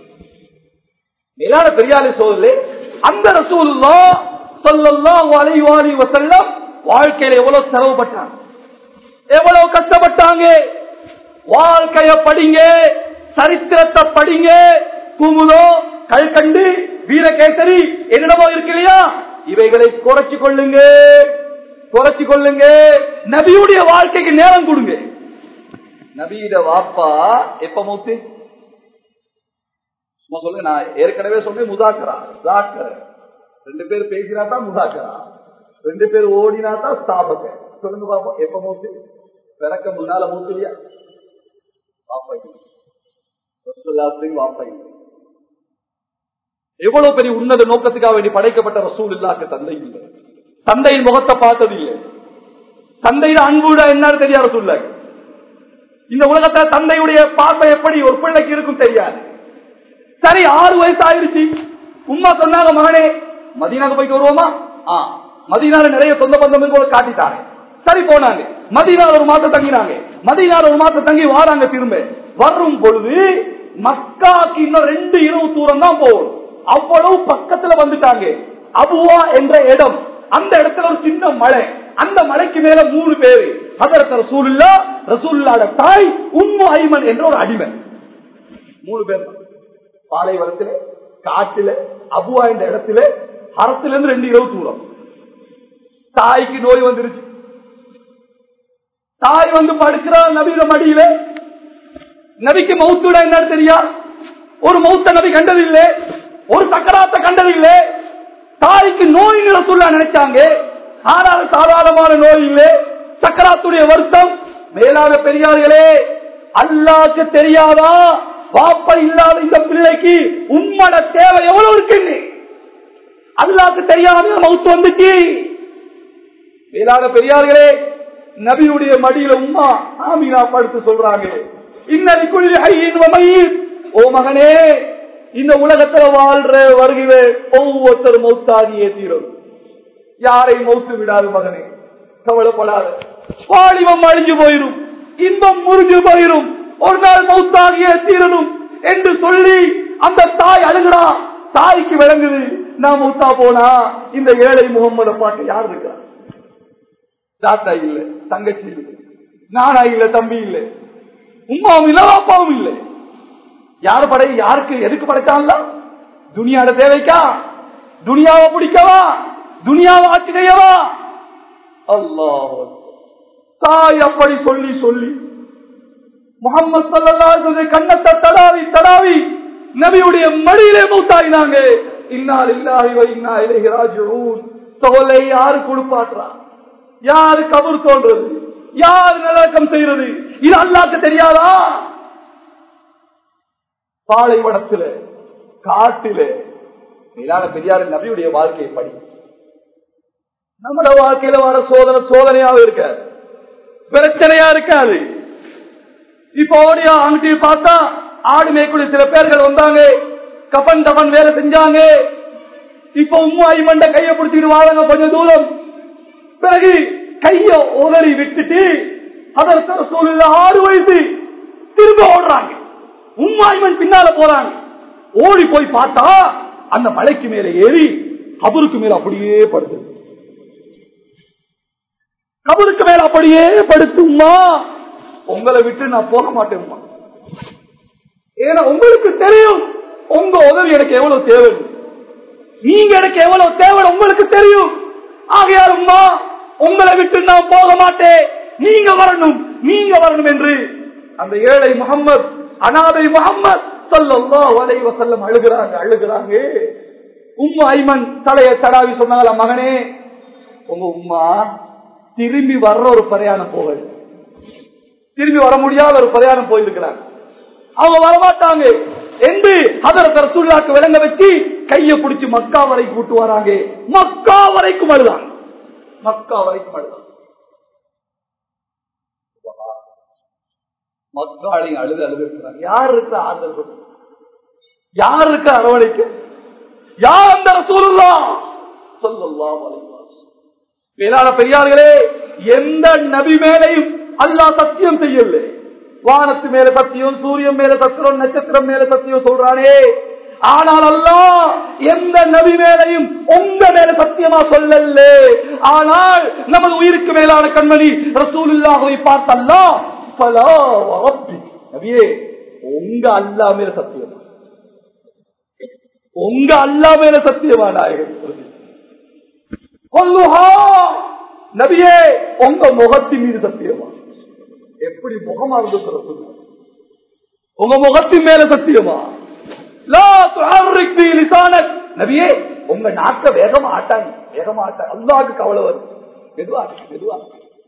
Speaker 1: மேலான பெரியாரை சோதலே அந்த ரசூலுல்லா சொல்லல்லாம் அலை வாலி வசல்லம் வாழ்க்கையில எவ்வளவு செலவுப்பட்டாங்க எவ்வளவு கஷ்டப்பட்டாங்க வாழ்க்கைய படிங்க சரித்திரத்தை படிங்க குமுதோ கல்கண்டு வீரகேசரி என்னென்னமோ இருக்கு இல்லையா இவைகளை குறைச்சு கொள்ளுங்க குறைச்சு கொள்ளுங்க நபியுடைய வாழ்க்கைக்கு நேரம் கொடுங்க நபியிட வாப்பா எப்ப மூத்து சும்மா சொல்லுங்க நான் ஏற்கனவே சொன்னேன் முதாக்கரா ஜாக்கர ரெண்டு பேர் பேசினா தான் முதாக்கரா ரெண்டு பேர் ஓடினா தான் ஸ்தாபக சொல்லுங்க பாப்போம் எப்ப மூத்து பிறக்க முன்னால மூத்து இல்லையா வாப்பா இல்லை. ரசூலுல்லாஹின் வாப்பா இல்லை. எவ்வளவு பெரிய உன்னத நோக்கத்துக்காக வேண்டி படைக்கப்பட்ட ரசூல் இல்லாக்க தந்தை இல்லை தந்தையின் முகத்தை பார்த்தது இல்லை தந்தையிட அன்புட என்னன்னு தெரியாது சொல்ல இந்த உலகத்துல தந்தையுடைய பார்வை எப்படி ஒரு பிள்ளைக்கு இருக்கும் தெரியாது சரி ஆறு வயசு ஆயிருச்சு உம்மா சொன்னாங்க மகனே மதீனாக்கு போயிட்டு வருவோமா ஆ மதீனால நிறைய சொந்த பந்தம் கூட காட்டிட்டாங்க சரி போனாங்க மதீனால ஒரு மாசம் தங்கினாங்க மதீனால ஒரு மாசம் தங்கி வாராங்க திரும்ப வரும் பொழுது மக்காக்கு இன்னும் ரெண்டு இரவு தூரம் தான் போகும் அவ்வளவு பக்கத்துல வந்துட்டாங்க அபுவா என்ற இடம் அந்த இடத்துல ஒரு சின்ன மலை அந்த மலைக்கு மேல மூணு பேரு அதற்கு ரசூலுல்லா ரசூலுல்லாட தாய் உம்மு ஐமன் என்ற ஒரு அடிமை மூணு பேர் தான். பாலைவனத்திலே காட்டில அபுவா என்ற இடத்துல அரசிலிருந்து ரெண்டு இரவு தூரம் தாய்க்கு நோய் வந்துருச்சு தாய் வந்து படுக்கிறார் நபியில மடியில நபிக்கு மௌத்துடா என்னன்னு தெரியா ஒரு மௌத்த நபி கண்டதில்லை ஒரு சக்கராத்த கண்டதில்லை தாய்க்கு நோய் சொல்ல நினைச்சாங்க ஆனால் சாதாரணமான நோய் இல்லை சக்கராத்துடைய வருத்தம் மேலான பெரியார்களே அல்லாக்கு தெரியாதா வாப்ப இல்லாத இந்த பிள்ளைக்கு உம்மட தேவை எவ்வளவு இருக்குன்னு அல்லாக்கு தெரியாத மவுத்து வந்துச்சு மேலான பெரியார்களே நபியுடைய மடியில உம்மா ஆமீனா படுத்து சொல்றாங்க இன்னடி குளிர் ஐயின் வமையின் ஓ மகனே இந்த உலகத்துல வாழ்ற வருகிற ஒவ்வொருத்தர் மௌத்தாதியே தீரும் யாரை மௌத்து விடாது மகனே கவலைப்படாத வாலிபம் அழிஞ்சு போயிரும் இன்பம் முறிஞ்சு போயிரும் ஒரு நாள் மௌத்தாகியே தீரணும் என்று சொல்லி அந்த தாய் அழுகிறா தாய்க்கு விளங்குது நான் மௌத்தா போனா இந்த ஏழை முகம்மத பாட்டு யார் இருக்கிறா தாத்தா இல்ல தங்கச்சி இல்ல நானா இல்ல தம்பி இல்ல உமாவும் இல்ல அப்பாவும் இல்ல யாரு படை யாருக்கு எதுக்கு படைச்சான்ல துனியாட தேவைக்கா துனியாவை பிடிக்கவா துனியாவை ஆட்சி செய்யவா அல்லாஹ் தாய் அப்படி சொல்லி சொல்லி முகமது சல்லல்லாஹு கண்ணத்தை தடாவி தடாவி நபியுடைய மடியிலே மூத்தாயினாங்க இன்னால் இல்லாஹி வ இன்னா இலைஹி ராஜிஊன் தொலை யாரு கொடுப்பாற்றா யாரு கபர் தோன்றது யாரு நல்லக்கம் செய்யறது இது அல்லாக்கு தெரியாதா பாலைவனத்திலே காட்டிலே மேலான பெரியார் நபியுடைய வாழ்க்கையை படி நம்மட வாழ்க்கையில வர சோதனை சோதனையாக இருக்க பிரச்சனையா இருக்காது இப்ப ஓடியா அங்கிட்டு பார்த்தா ஆடு மேய்க்குடி சில பேர்கள் வந்தாங்க கபன் தபன் வேலை செஞ்சாங்க இப்ப உம்மா ஐமண்ட கைய பிடிச்சிட்டு வாழங்க கொஞ்சம் தூரம் பிறகு கைய உதறி விட்டுட்டு அதற்கு சூழ்நிலை ஆறு வயசு திரும்ப ஓடுறாங்க உம்மாய்மன் பின்னால போறாங்க ஓடி போய் பார்த்தா அந்த மலைக்கு மேல ஏறி கபருக்கு மேல அப்படியே படுத்து கபருக்கு மேல அப்படியே படுத்துமா உங்களை விட்டு நான் போக மாட்டேன்மா ஏன்னா உங்களுக்கு தெரியும் உங்க உதவி எனக்கு எவ்வளவு தேவை நீங்க எனக்கு எவ்வளவு தேவை உங்களுக்கு தெரியும் ஆகையாலும்மா உங்களை விட்டு நான் போக மாட்டேன் நீங்க வரணும் நீங்க வரணும் என்று அந்த ஏழை முகம்மது அனாதை முகம்மது சொல்லல்லா வலைவ செல்லம் அழுகிறாங்க அழுகிறாங்க உம்மா ஐமன் தலையை தடாவி சொன்னாங்களா மகனே உங்க உம்மா திரும்பி வர்ற ஒரு பிரயாணம் போகல திரும்பி வர முடியாத ஒரு பிரயாணம் போயிருக்கிறாங்க அவங்க வரமாட்டாங்க என்று அதற்கு ரசூல்லாக்கு விளங்க வச்சு கையை பிடிச்சு மக்கா வரைக்கும் கூட்டு வராங்க மக்கா வரைக்கும் அழுதாங்க மக்கா வரைக்கும் அழுதாங்க மக்காளையும் அழுது அழுது இருக்கிறாங்க யார் இருக்க ஆதரவு யார் இருக்க அரவணைக்க யார் அந்த ரசூலுல்லா சொல்லலாம் மேலான பெரியார்களே எந்த நபி மேலையும் அல்லாஹ் சத்தியம் செய்யல வானத்து மேல சத்தியம் சூரியன் மேல சத்திரம் நட்சத்திரம் மேல சத்தியம் சொல்றானே ஆனால் அல்லா எந்த நபி மேலையும் உங்க மேல சத்தியமா சொல்லல ஆனால் நமது உயிருக்கு மேலான கண்மணி ரசூலுல்லாஹை பார்த்தல்லா பலா ரப்பி நபியே உங்க அல்லா மேல சத்தியம் உங்க அல்லா மேல சத்தியமா நாயகன் கொல்லுஹா நபியே உங்க முகத்தின் மீது சத்தியமா எப்படி முகமா இருந்து சொல்லுங்க உங்க முகத்தின் மேல சத்தியமா லா துஹர்ரிக் பி லிசானக் நபியே உங்க நாக்க வேகமா ஆட்டாங்க வேகமா ஆட்டாங்க அல்லாஹ்வுக்கு கவலை வரும் மெதுவா மெதுவா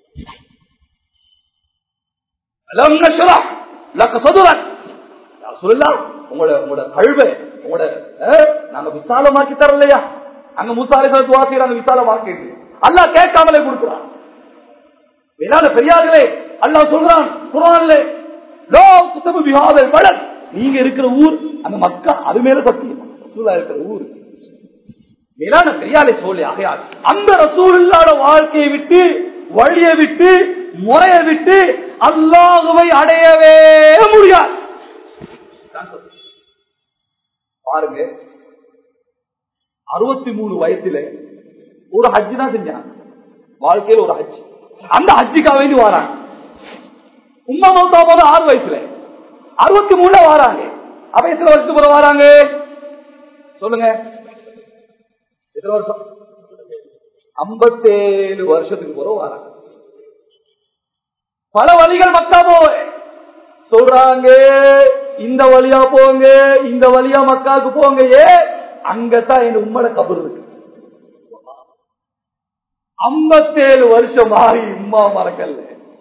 Speaker 1: அலம் நஷ்ரஹ் லக சதுரக் யா ரசூலுல்லாஹ் உங்களோட உங்களோட கல்வை உங்களோட அஹ், நாங்க விசாலமாக்கி தரலையா அங்க மூசாலை துவா செய்யறாங்க விசாலமாக்கி அல்லாஹ் கேட்காமலே கொடுக்குறான் வேளாண் பெரியார்களே அல்லாஹ் சொல்றான் குரான்ல லோ குத்தபு பிஹாதல் பலன் நீங்க இருக்கிற ஊர் அந்த மக்கா அது மேல சத்தியம் ரசூலா இருக்கிற ஊர் மேலான பெரியாலை சொல்லி ஆகையால் அந்த ரசூலுல்லாட வாழ்க்கையை விட்டு வழியை விட்டு முறையை விட்டு அல்லாஹுவை அடையவே முடியாது பாருங்க அறுபத்தி மூணு வயசுல ஒரு ஹஜ்ஜி தான் செஞ்சாங்க வாழ்க்கையில ஒரு ஹஜ்ஜி அந்த ஹஜ்ஜிக்காக வேண்டி வராங்க உமா மௌத்தா போது ஆறு வயசுல அறுபத்தி மூணுல வராங்க அப்ப எத்தனை வருஷத்துக்கு பிறகு வராங்க சொல்லுங்க எத்தனை வருஷம் ஐம்பத்தேழு வருஷத்துக்கு பிறகு வராங்க பல வழிகள் மக்கா போவே சொல்றாங்க இந்த வழியா போங்க இந்த வழியா மக்காவுக்கு போங்க ஏ அங்கதான் என் உம்மட கபர் இருக்கு ஐம்பத்தேழு வருஷம் ஆகி உம்மா மறக்கல்ல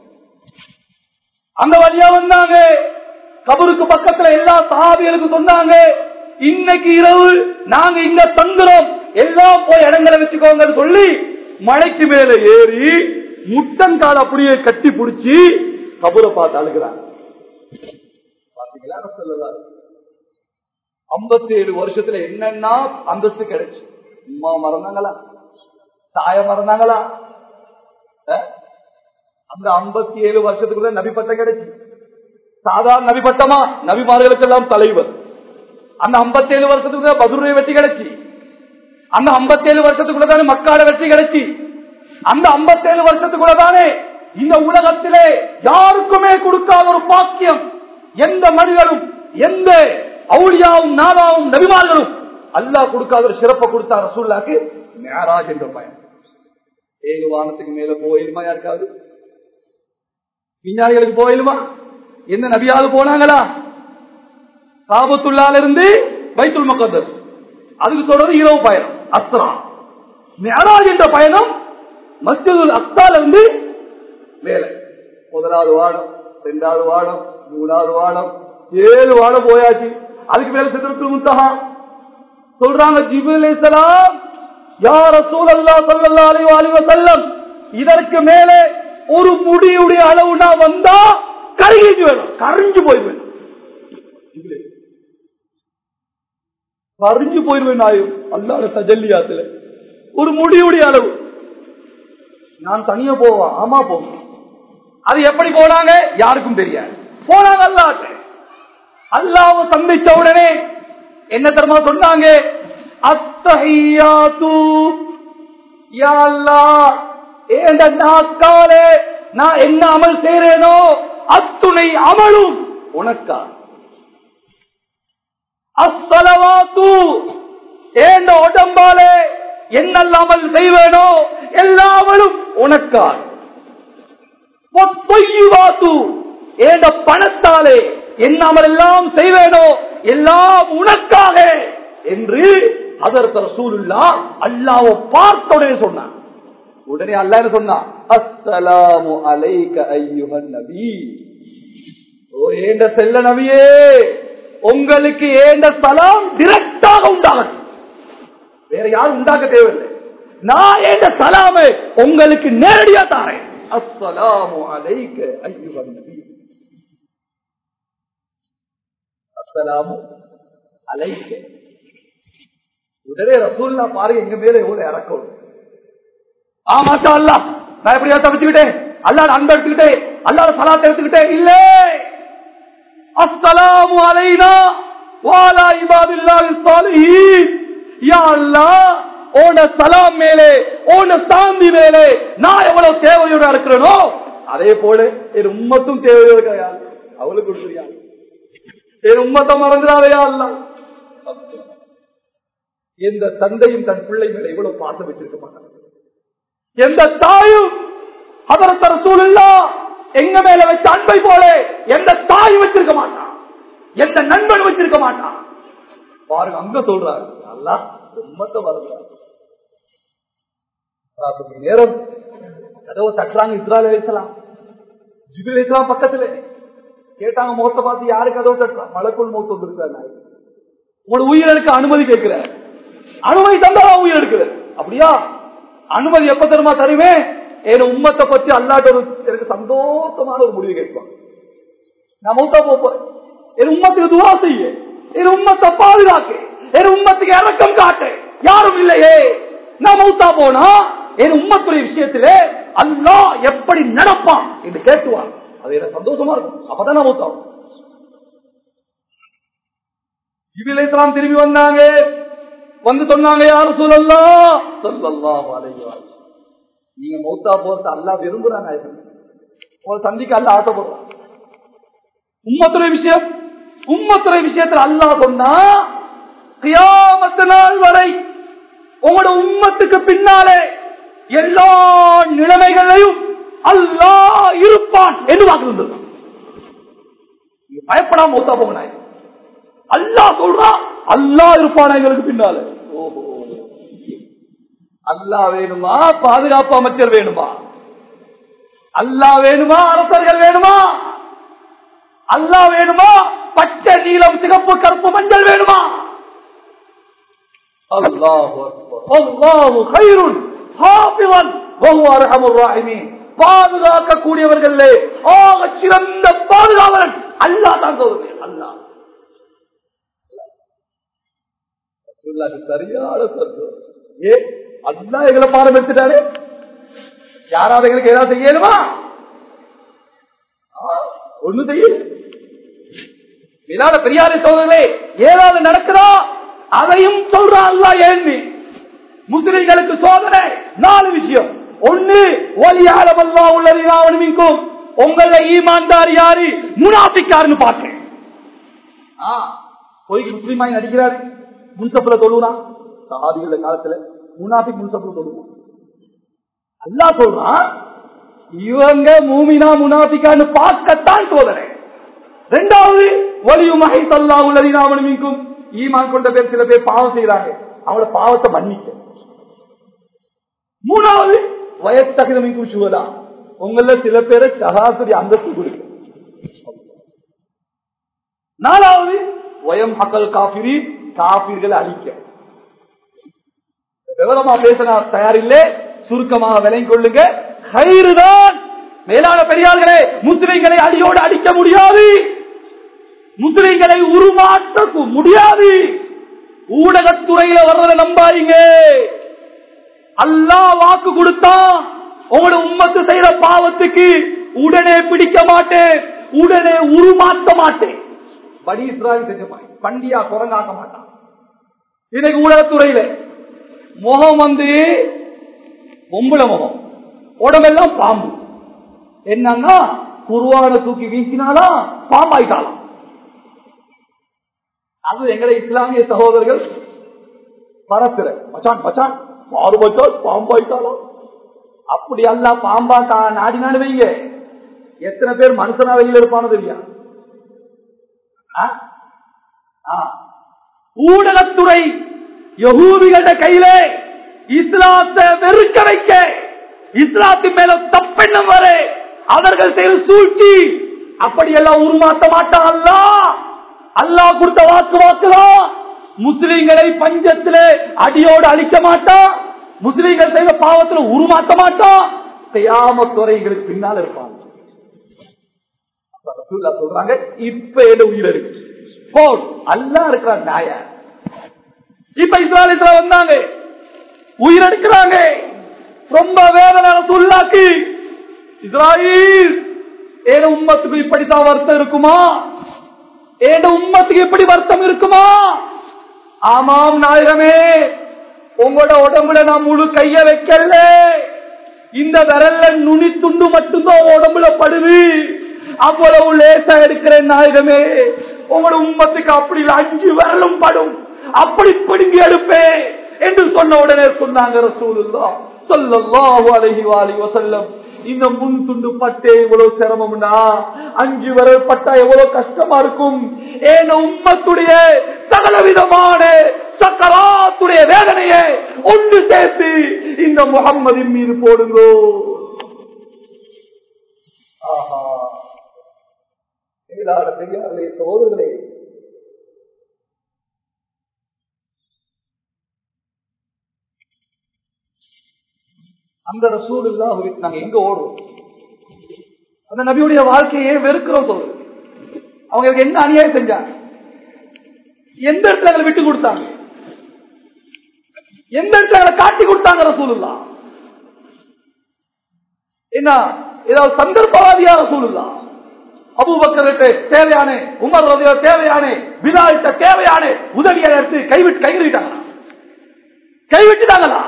Speaker 1: அந்த வழியா வந்தாங்க கபருக்கு பக்கத்துல எல்லா சஹாபிகளுக்கும் சொன்னாங்க இன்னைக்கு இரவு நாங்க இங்க தங்குறோம் எல்லாம் போய் இடங்களை வச்சுக்கோங்கன்னு சொல்லி மலைக்கு மேல ஏறி முட்டங்கால் அப்படியே கட்டி பிடிச்சி கபரை பார்த்து அழுகிறாங்க பாத்தீங்களா சொல்லலாம் ஐம்பத்தி ஏழு வருஷத்துல என்னன்னா அந்தஸ்து கிடைச்சு அம்மா மறந்தாங்களா தாய மறந்தாங்களா அஹ்? அந்த ஐம்பத்தி ஏழு வருஷத்துக்குள்ள நபி பட்டம் கிடைச்சு சாதாரண நபி பட்டமா நபிமார்களுக்கெல்லாம் தலைவர் அந்த ஐம்பத்தி ஏழு வருஷத்துக்குள்ள பதுரை வெற்றி கிடைச்சி அந்த ஐம்பத்தி ஏழு வருஷத்துக்குள்ள தானே மக்காட வெற்றி கிடைச்சி அந்த ஐம்பத்தி ஏழு வருஷத்துக்குள்ள தானே இந்த உலகத்திலே யாருக்குமே கொடுக்காத ஒரு பாக்கியம் எந்த மனிதனும் எந்த அவுளியாவும் நாதாவும் நபிமார்களும் அல்லாஹ் கொடுக்காத ஒரு சிறப்பை கொடுத்தா ரசூல்லாக்கு மேராஜ் என்ற பயன் ஏழு வானத்துக்கு மேல போயிலுமா யாருக்காவது விஞ்ஞானிகளுக்கு போயிலுமா எந்த நபியாவது போனாங்களா காபத்துள்ளால இருந்து பைத்துல் முகத்தஸ் அதுக்கு சொல்றது இரவு பயணம் அஸ்ரா மேராஜ் என்ற பயணம் மஸ்ஜிதுல் அக்சால இருந்து மேல முதலாவது வாடம் இரண்டாவது வாடம் மூணாவது வாடம் ஏழு வாடம் போயாச்சு அதுக்கு மேல சிதறத்து முத்தகா சொல்றாங்க ஜிபுல் இஸ்லாம் யார் ரசூலல்லா ஸல்லல்லாஹு அலைஹி வஸல்லம் வஸல்லம் இதற்கு மேலே ஒரு முடியுடைய அளவுனா வந்தா கருகிட்டு வேணும் கரிஞ்சு போயிடுவேன் கரிஞ்சு போயிடுவேன் நாயும் அல்லாத தஜல்லியாத்துல ஒரு முடியுடைய அளவு நான் தனியா போவேன் ஆமா போவேன் அது எப்படி போனாங்க யாருக்கும் தெரியாது போனாங்க அல்லாட்ட அல்லாஹ் சந்திச்ச உடனே என்ன தெரியுமா சொன்னாங்க அத்தஹியாத்து யா அல்லாஹ் ஏண்ட நாக்காலே நான் என்ன அமல் செய்றேனோ அத்துணை அமலும் உனக்கா அஸ்ஸலவாத்து ஏண்ட உடம்பாலே என்னெல்லாம் அமல் செய்வேனோ எல்லா அமலும் உனக்கா பொய்யுவாத்து ஏண்ட பணத்தாலே என்னாமல் எல்லாம் செய்வேனோ எல்லாம் உனக்காக என்று அதற்கு ரசூலுல்லா அல்லாஹ்வை பார்த்த உடனே சொன்னான் உடனே அல்லாஹ் என்ன சொன்னான் அஸ்ஸலாமு அலைக்க ஐயுஹன் நபி ஓ ஏண்ட செல்ல நபியே உங்களுக்கு ஏண்ட சலாம் டிரெக்டாக உண்டாகட்டும் வேற யாரும் உண்டாக்க தேவையில்லை நான் ஏண்ட சலாமை உங்களுக்கு நேரடியா தாரேன் அஸ்ஸலாமு அலைக்க ஐயுஹன் நபி அஸ்ஸலாமு அலைக்க உடனே ரசூல்லா பாருங்க எங்க மேல எவ்வளவு இறக்கம் ஆமாட்டா அல்லா நான் எப்படியா தப்பிச்சுக்கிட்டேன் அல்லாட அன்பு எடுத்துக்கிட்டேன் அல்லாட சலாத்தை எடுத்துக்கிட்டேன் இல்ல அஸ்ஸலாமு அலைனா வாலா இபாதில்லாஹி ஸாலிஹீன் யா அல்லாஹ் ஓன சலாம் மேலே ஓன சாந்தி மேலே நான் எவ்வளவு தேவையோட இருக்கிறேனோ அதே போல என் உம்மத்தும் தேவையோட இருக்கிறாள் அவளுக்கு கொடுக்குறியா என் உம்மத்தை மறந்துடாதையா அல்ல எந்த தந்தையும் தன் பிள்ளை மேல இவ்வளவு பாசம் வச்சிருக்க மாட்டாங்க எந்த தாயும் அதற்கு சூழல்லா எங்க மேல வச்ச அன்பை போல எந்த தாயும் வச்சிருக்க மாட்டான் எந்த நண்பன் வச்சிருக்க மாட்டான் பாருங்க அங்க சொல்றாரு அல்லா உம்மத்தை மறந்துறாரு நேரம் கதவை தட்டுறாங்க இஸ்ராயல் அலிசலாம் ஜிபில் இஸ்லாம் பக்கத்துல கேட்டாங்க மோத்த பார்த்து யாரு கதவை தட்டுறான் மலக்குள் மோத்து வந்திருக்காரு உங்களோட உயிருக்கு அனுமதி கேட்கிற அனுமதி தந்தா உயிர் எடுக்கிற அப்படியா அனுமதி எப்ப தருமா தருவேன் என் உம்மத்தை பத்தி அல்லாட்ட ஒரு எனக்கு சந்தோஷமான ஒரு முடிவு கேட்பான் நான் மௌத்தா போறேன் என் உம்மத்துக்கு துவா செய்ய என் உம்மத்தை பாதுகாக்க என் உம்மத்துக்கு இறக்கம் காட்டு யாரும் இல்லையே நான் மௌத்தா போனா என் உம்மத்துடைய விஷயத்திலே அல்லா எப்படி நடப்பான் என்று கேட்டுவான் அது எனக்கு சந்தோஷமா இருக்கும் அப்பதான் நான் மௌத்தா இவிலாம் திரும்பி வந்தாங்க வந்து சொன்னாங்க யாரும் சொல்லலாம் சொல்லலாம் அலைவார் நீங்க மௌத்தா போறது அல்லா விரும்புறாங்க உங்களை சந்திக்க அல்ல ஆசைப்படுறான் உம்மத்துறை விஷயம் உம்மத்துறை விஷயத்துல அல்லா சொன்னா கியாமத்து நாள் வரை உங்களோட உம்மத்துக்கு பின்னாலே எல்லா நிலைமைகளையும் அல்லா இருப்பான் என்று வாக்கு பயப்படாம மௌத்தா போங்க அல்லா சொல்றா அல்லா இருப்பானா எங்களுக்கு பின்னால ஓஹோ அல்லா வேணுமா பாதுகாப்பு அமைச்சர் வேணுமா அல்லா வேணுமா அரசர்கள் வேணுமா அல்லா வேணுமா பச்சை நீளம் சிகப்பு கருப்பு மஞ்சள் வேணுமா பாதுகாக்கக்கூடியவர்கள் ஆக சிறந்த பாதுகாவலன் அல்லா தான் சொல்லுங்க அல்லா சரியான சொத்து ஏ அல்லா எங்களை பாடம் எடுத்துட்டாரு யாராவது எங்களுக்கு ஏதாவது செய்யலுமா ஒண்ணு செய்யல விழாட பெரியாரை சோதர்களே ஏதாவது நடக்குதா அதையும் சொல்றா அல்லா ஏழ்மி முஸ்லிம்களுக்கு சோதனை நாலு விஷயம் ஒண்ணு ஒலியாளமல்லா உள்ளது மிக்கும் உங்கள ஈமான்தார் யாரு முனாபிக்காருன்னு பார்த்தேன் போய்க்கு முஸ்லீமாய் நடிக்கிறாரு முன்சப்புல தொழுவான் சகாதிகள காலத்துல முனாபி முன்சப்புல தொழுவான் அல்லா சொல்றான் இவங்க மூமினா முனாபிக்கான்னு பார்க்கத்தான் சோதனை ரெண்டாவது ஒலியும் மகை சல்லா உள்ளதினாவன் மீக்கும் ஈமான் கொண்ட பேர் சில பேர் பாவம் செய்யறாங்க அவங்களோட பாவத்தை மன்னிக்க மூணாவது வயத்தகுதி மீக்கும் சுவதா உங்கள சில பேரை சகாசுரி அந்தஸ்து கொடுக்க நாலாவது வய வயம் அக்கல் காபிரி காபிர்களை அழிக்க விவரமா பேசினா தயாரில்லை சுருக்கமாக விளங்கிக் கொள்ளுங்க கயிறுதான் மேலான பெரியார்களே முஸ்லிம்களை அடியோடு அடிக்க முடியாது முஸ்லிம்களை உருமாற்ற முடியாது ஊடகத்துறையில வர்றதை நம்பாதீங்க அல்லாஹ் வாக்கு கொடுத்தா உங்களோட உம்மத்து செய்யற பாவத்துக்கு உடனே பிடிக்க மாட்டேன் உடனே உருமாற்ற மாட்டேன் படி இஸ்ராயல் செஞ்ச மாதிரி பண்டியா குரங்காக்க மாட்டான் இன்னைக்கு ஊடகத்துறையில முகம் வந்து பொம்பளை முகம் உடம்பெல்லாம் பாம்பு என்னன்னா குருவான தூக்கி வீசினாலா பாம்பாயிட்டாலாம் அது எங்களை இஸ்லாமிய சகோதரர்கள் பரப்புற மச்சான் மச்சான் பாரு மச்சான் பாம்பாயிட்டாலும் அப்படி அல்ல பாம்பா கா- நாடினாலும் வைங்க எத்தனை பேர் மனுஷனா வெளியில இருப்பானு தெரியா ஆ? ஆ. ஊடகத்துறை யகூதிகள கையில இஸ்லாத்தை வெறுக்க வைக்க இஸ்லாத்தின் மேல தப்பெண்ணம் வர அவர்கள் செய்த சூழ்ச்சி அப்படியெல்லாம் உருமாற்ற மாட்டான் அல்லாஹ் அல்லாஹ் கொடுத்த வாக்கு வாக்குதான் முஸ்லிம்களை பஞ்சத்திலே அடியோடு அழிக்க மாட்டான் முஸ்லிம்கள் செய்த பாவத்துல உருமாற்ற மாட்டான் செய்யாமத்துறைகளுக்கு பின்னால் இருப்பாங்க அப்ப ரசூலுல்லாஹ் சொல்றாங்க இப்ப என்ன உயிர் இருக்கு போன் அல்லா இருக்கிறான் நாய இப்ப இஸ்ராயல வந்தாங்க உயிர் எடுக்கிறாங்க ரொம்ப வேதனை ரசூலுல்லாக்கு இஸ்ராயில் ஏன உம்மத்துக்கு இப்படித்தான் வருத்தம் இருக்குமா ஏன உம்மத்துக்கு எப்படி வருத்தம் இருக்குமா ஆமாம் நாயகமே உங்களோட உடம்புல நான் முழு கைய வைக்கல இந்த விரல்ல நுனி துண்டு மட்டும்தான் உடம்புல படுது அவ்வளவு லேசா எடுக்கிறேன் நாயகமே உங்களோட உம்மத்துக்கு அப்படி இல்ல, அஞ்சு விரலும் படும் அப்படி பிடுங்கி எடுப்பேன் என்று சொன்ன உடனே சொன்னாங்க ரசூலுல்லா ஸல்லல்லாஹு அலைஹி வஆலிஹி வஸல்லம் இந்த முன் துண்டு பட்டே இவ்வளவு சிரமம்னா அஞ்சு விரல் பட்டா எவ்வளவு கஷ்டமா இருக்கும் ஏன உம்மத்துடைய சகல விதமான சக்கராத்துடைய வேதனையை ஒன்று சேர்த்து இந்த முகம்மதின் மீது போடுங்கோ ஆஹா மேலான பெரியார்களே சோதர்களே அந்த ரசூல் நாங்க எங்க ஓடுறோம் அந்த நபியுடைய வாழ்க்கையை வெறுக்கிறோம் சொல்றோம் அவங்களுக்கு என்ன அநியாயம் செஞ்சாங்க எந்த இடத்துல எங்களை விட்டு கொடுத்தாங்க எந்த இடத்துல எங்களை காட்டி கொடுத்தாங்க ரசூலுல்லா என்ன ஏதாவது சந்தர்ப்பவாதியா ரசூலுல்லா அபூபக்கர்கிட்ட தேவையான உமர் ரதியா தேவையான பிலால்கிட்ட தேவையான உதவியை எடுத்து கைவிட்டு கைவிட்டாங்களா கைவிட்டுட்டாங்களா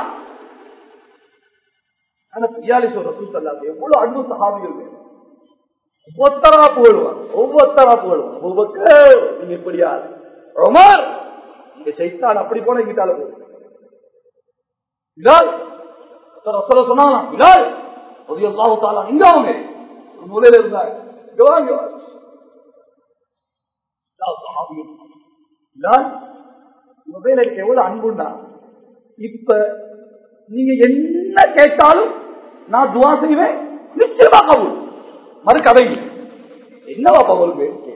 Speaker 1: ஆனா பியாலி சொல்ற சூத்தல்லா எவ்வளவு அன்பு சகாபிகள் வேணும். ஒவ்வொருத்தரா புகழுவார் ஒவ்வொருத்தரா புகழுவார் அபூபக்கர் நீங்க இப்படியா உமர் இந்த சைத்தான் அப்படி போன எங்கிட்டால போகும் பிலால் ரசூல சொன்னாலாம் பிலால் ரலியல்லாஹு தஆலா இங்க அவங்க ஒரு மூலையில இருந்தாங்க இங்க வா, இங்க வா. பிலால் சஹாபிகள். பிலால் உங்க மேல எனக்கு எவ்வளவு அன்புண்டா இப்ப நீங்க என்ன கேட்டாலும் நான் துவா செய்வேன் நிச்சயமா கபூல் மறுக்கவை என்னவா பகவல்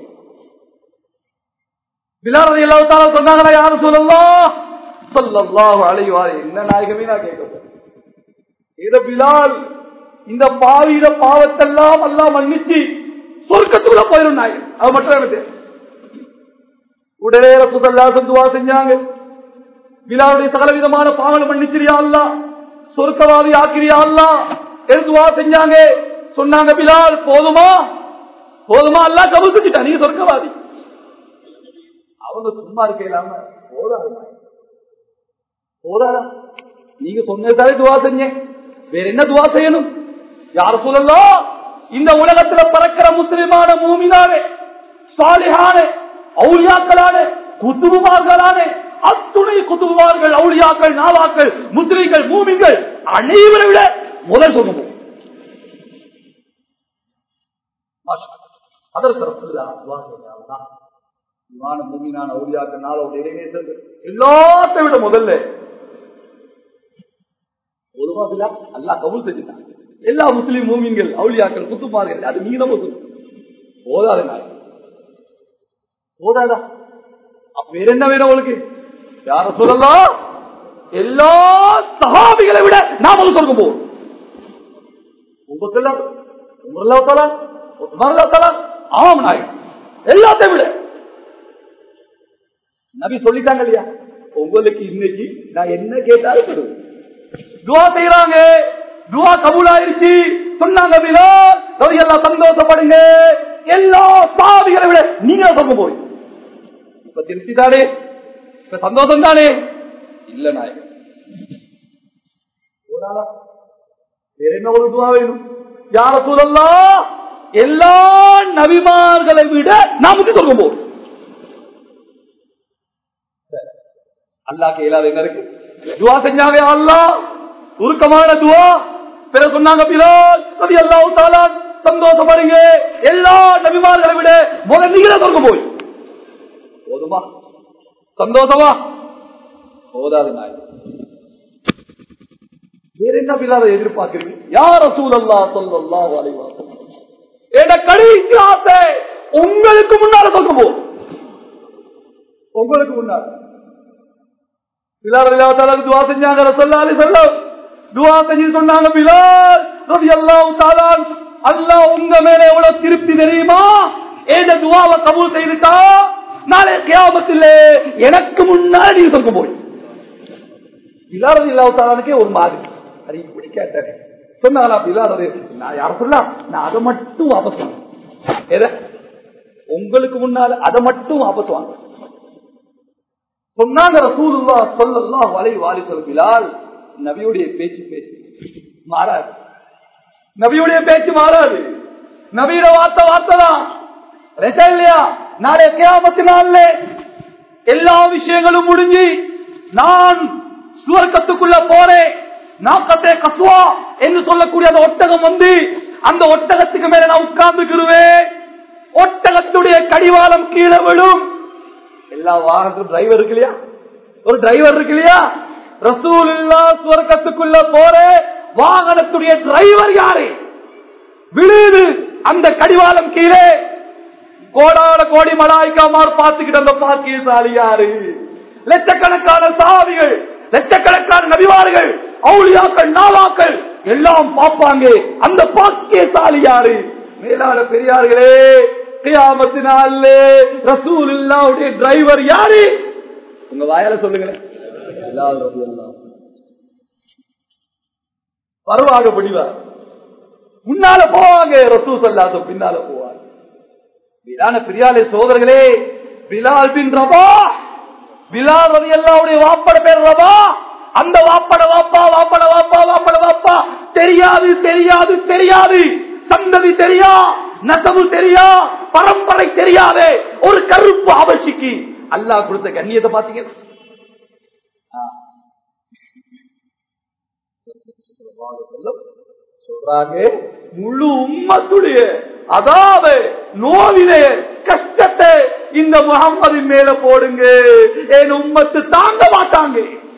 Speaker 1: பிலாரதி எல்லாத்தால சொன்னாங்களா யாரும் சொல்லலாம் சொல்லலாம் அலைவாரு என்ன நாயகமே நான் கேட்க இத பிலால் இந்த பாவியில பாவத்தெல்லாம் எல்லாம் மன்னிச்சு சொர்க்கத்துக்குள்ள போயிரும் நாயகம் அது மட்டும் எனக்கு தெரியும். உடனே ரசூலுல்லாஹி ஸல்லல்லாஹு துவா செஞ்சாங்க பிலாலுடைய சகல விதமான பாவனை மன்னிச்சிரியா அல்லா சொர்க்கவாதி ஆக்கிரியா அல்லா எழுதுவா செஞ்சாங்க சொன்னாங்க பிலால் போதுமா போதுமா அல்லா கபூல் செஞ்சுட்டா நீ சொர்க்கவாதி அவங்க சும்மா இருக்க இல்லாம போதாது போதாதா நீங்க சொன்னதாலே துவா செஞ்சேன் வேற என்ன துவா செய்யணும் யார சொல்லலாம் இந்த உலகத்துல பறக்கிற முஸ்லிமான மூமினானே சாலிஹான அவுளியாக்களான குத்துபுமார்களான அத்துணை குத்துபுமார்கள் அவுளியாக்கள் நாவாக்கள் முஸ்லிம்கள் மூமிங்கள் அனைவரை விட முதல் சொல்லுவோம் அதற்கு ரசூலுல்லாஹ் துவா செய்றாங்க இமான மூமினான அவுளியாக்கள் நாளோட இறைநேசர்கள் எல்லாத்தை விட முதல்ல பொதுவா பிலா அல்லாஹ் கபூல் செஞ்சுட்டான் எல்லா முஸ்லிம் மூமின்கள் அவுளியாக்கள் குத்துமார்கள் அது நீளமும் போதாத நாள் போதாதா வேற என்ன வேணும் உங்களுக்கு யார சொல்லலாம் எல்லா சகாபிகளை விட நாம வந்து சொல்ல போவோம் உங்களுக்கெல்லாம் உங்களா உமர்லா ஆம் நாயகம் எல்லாத்தையும் விட நபி சொல்லிட்டாங்க இல்லையா உங்களுக்கு இன்னைக்கு நான் என்ன கேட்டாலும் தருவேன் துவா செய்யறாங்க துவா கபூல் ஆயிருச்சு சொன்னாங்க பிலால் ரவி எல்லாம் சந்தோஷப்படுங்க எல்லா சாவிகளை விட நீங்க சொல்ல போய் இப்ப திருப்தி தானே இப்ப சந்தோஷம் தானே இல்ல நாயகம் போதாதா? வேற என்ன ஒரு துவா வேணும் யார சூழல்லாம் எல்லா நபிமார்களை விட நாமுக்கு சொல்ல போறோம் அல்லாஹ் இயலாத என்ன இருக்கு துவா செஞ்சாங்க யா அல்லாஹ் உருக்கமான துவா பிற சொன்னாங்க பிலால் நபி அல்லாஹ் தாலா சந்தோஷப்படுங்க எல்லா நபிமார்களை விட முதல் நீங்களே சொல்ல போய் போதுமா சந்தோஷமா போதாது நாய் வேற என்ன பிலாத எதிர்பார்க்கிறீங்க யார சூழல்லா சொல்லல்லா வலைவா என கடைசி ஆசை உங்களுக்கு முன்னால சொல்ல போ உங்களுக்கு முன்னால பிலால் அல்லாஹ் துவா செஞ்சாங்க ரசல்லாலி சொல்லம் துவா செஞ்சு சொன்னாங்க பிலால் ரவி அல்லாஹ் தாலான் அல்லாஹ் உங்க மேல எவ்வளவு திருப்தி தெரியுமா ஏத துவாவை கபூல் செய்துட்டா நாளை கியாமத்தில் எனக்கு முன்னாடி நீங்க சொல்ல போய் பிலால் அல்லாஹ் தாலானுக்கே ஒரு மாதிரி அது இப்படி கேட்டேன் சொன்னாங்களா பிலால் நான் யார சொல்லலாம் நான் அதை மட்டும் வாபஸ் வாங்க எதை உங்களுக்கு முன்னால அதை மட்டும் வாபஸ் வாங்க சொன்னாங்க ரசூலுல்லா சொல்லல்லாஹு அலைஹி வாலி சொல்கிறால் நபியுடைய பேச்சு பேச்சு மாறாது நபியுடைய பேச்சு மாறாது நபியோட வார்த்தை வார்த்தை தான் ரெசா இல்லையா நாளை கியாமத்து நாள்ல எல்லா விஷயங்களும் முடிஞ்சு நான் சுவர்க்கத்துக்குள்ள போறேன் நாக்கத்தே கசுவா என்று சொல்லக்கூடிய அந்த ஒட்டகம் வந்து அந்த ஒட்டகத்துக்கு மேல நான் உட்கார்ந்துக்கிடுவேன் ஒட்டகத்துடைய கடிவாளம் கீழே விழும் எல்லா வாகனத்துக்கும் டிரைவர் இருக்கு இல்லையா ஒரு டிரைவர் இருக்கு இல்லையா ரசூல் இல்லா சுவர்க்கத்துக்குள்ள போற வாகனத்துடைய டிரைவர் யாரு விழுது அந்த கடிவாளம் கீழே கோடான கோடி மலாய்க்காமார் பார்த்துக்கிட்டு அந்த பாக்கியசாலி யாரு லட்சக்கணக்கான சாவிகள் லட்சக்கணக்கான நபிவார்கள் அவுளியாக்கள் நாவாக்கள் எல்லாம் பார்ப்பாங்க அந்த பாக்கியசாலி யாரு மேலான பெரியார்களே கியாமத்தினால ரசூல் இல்லாவுடைய டிரைவர் யாரு உங்க வாயால சொல்லுங்களேன் வருவாங்க படிவார் முன்னால போவாங்க ரசூ சொல்லாத பின்னால போவாங்க பிலான பிரியாலே சோதர்களே பிலால் பின் ரபா பிலால் ரவி அல்லாவுடைய வாப்பட பேர் ரபா அந்த வாப்பட வாப்பா வாப்பட வாப்பா வாப்பட வாப்பா தெரியாது தெரியாது தெரியாது சந்ததி தெரியா நசவு தெரியா பரம்பரை தெரியாத ஒரு கருப்பு அவசிக்கு அல்லாஹ் கொடுத்த கண்ணியத்தை பாத்தீங்க சொல்றாங்க முழு உம்மத்துடைய அதாவது நோவிலே கஷ்டத்தை இந்த முகம்மதின் மேல போடுங்க என் உம்மத்து தாங்க மாட்டாங்க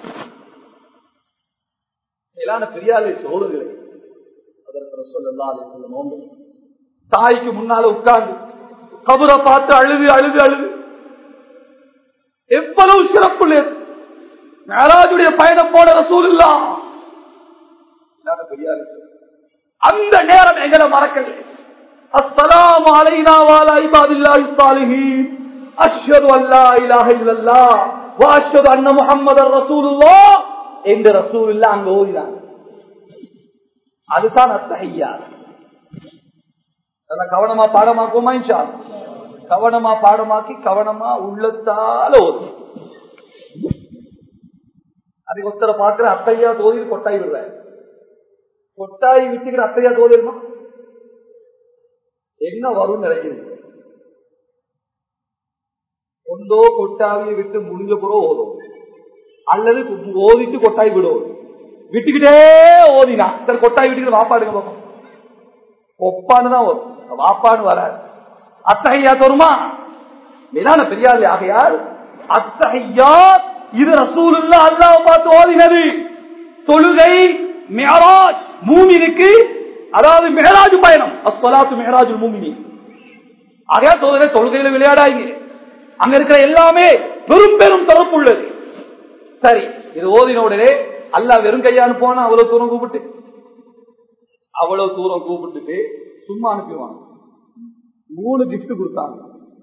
Speaker 1: மேலான பெரியாரை சோறுகளை அதற்கு சொல்லலாம் தாய்க்கு முன்னால உட்கார்ந்து கபரை பார்த்து அழுது அழுது அழுது எவ்வளவு சிறப்பு மேராஜுடைய பயணம் போட ரசூல் இல்லா அந்த நேரம் எங்களை மறக்கல அஸ்ஸலாமு அலைனா வாலா இபாதில்லாஹி ஸாலிஹீன் அஷ்ஹது அல்லா இலாஹ இல்லல்லாஹ் வ அஷ்ஹது அன்ன முஹம்மதர் ரசூலுல்லாஹ் என்று ரசூலுல்லாஹ் அங்க ஓதினாங்க அதுதான் அத்தஹியா கவனமா பாடமாக்குமா இன்ஷா கவனமா பாடமாக்கி கவனமா உள்ளத்தால ஓது அதை ஒருத்தரை பார்க்கிற அத்தையா தோதி கொட்டாய் விடுற கொட்டாய் விட்டுக்கிற அத்தையா தோதிருமா என்ன வரும் நினைக்கிறது கொண்டோ கொட்டாவியை விட்டு முடிஞ்ச கூட ஓதும் அல்லது ஓதிட்டு கொட்டாய் விடும் விட்டுக்கிட்டே ஓதினா சரி கொட்டாய் விட்டுக்கிட்டு வாப்பாடுங்க பார்ப்போம் ஒப்பான்னு தான் வரும் வாப்பான்னு வராது அத்தகையா தருமா மேலான பெரியார் ஆகையால் அத்தகையா இது ரசூலுல்லா அல்லாஹ் பார்த்து ஓதினது தொழுகை மேராஜ் மூமினுக்கு அதாவது மேராஜ் பயணம் அஸ்வலாத்து மேராஜ் மூமினி ஆகையா தொழுகை தொழுகையில விளையாடாங்க அங்க இருக்கிற எல்லாமே பெரும் பெரும் தொடர்பு உள்ளது சரி இது ஓதின உடனே அல்லா வெறும் கையா அனுப்புவானா அவ்வளவு தூரம் கூப்பிட்டு அவ்வளவு தூரம் கூப்பிட்டுட்டு சும்மா அனுப்பிடுவாங்க மூணு கிஃப்ட் கொடுத்தாங்க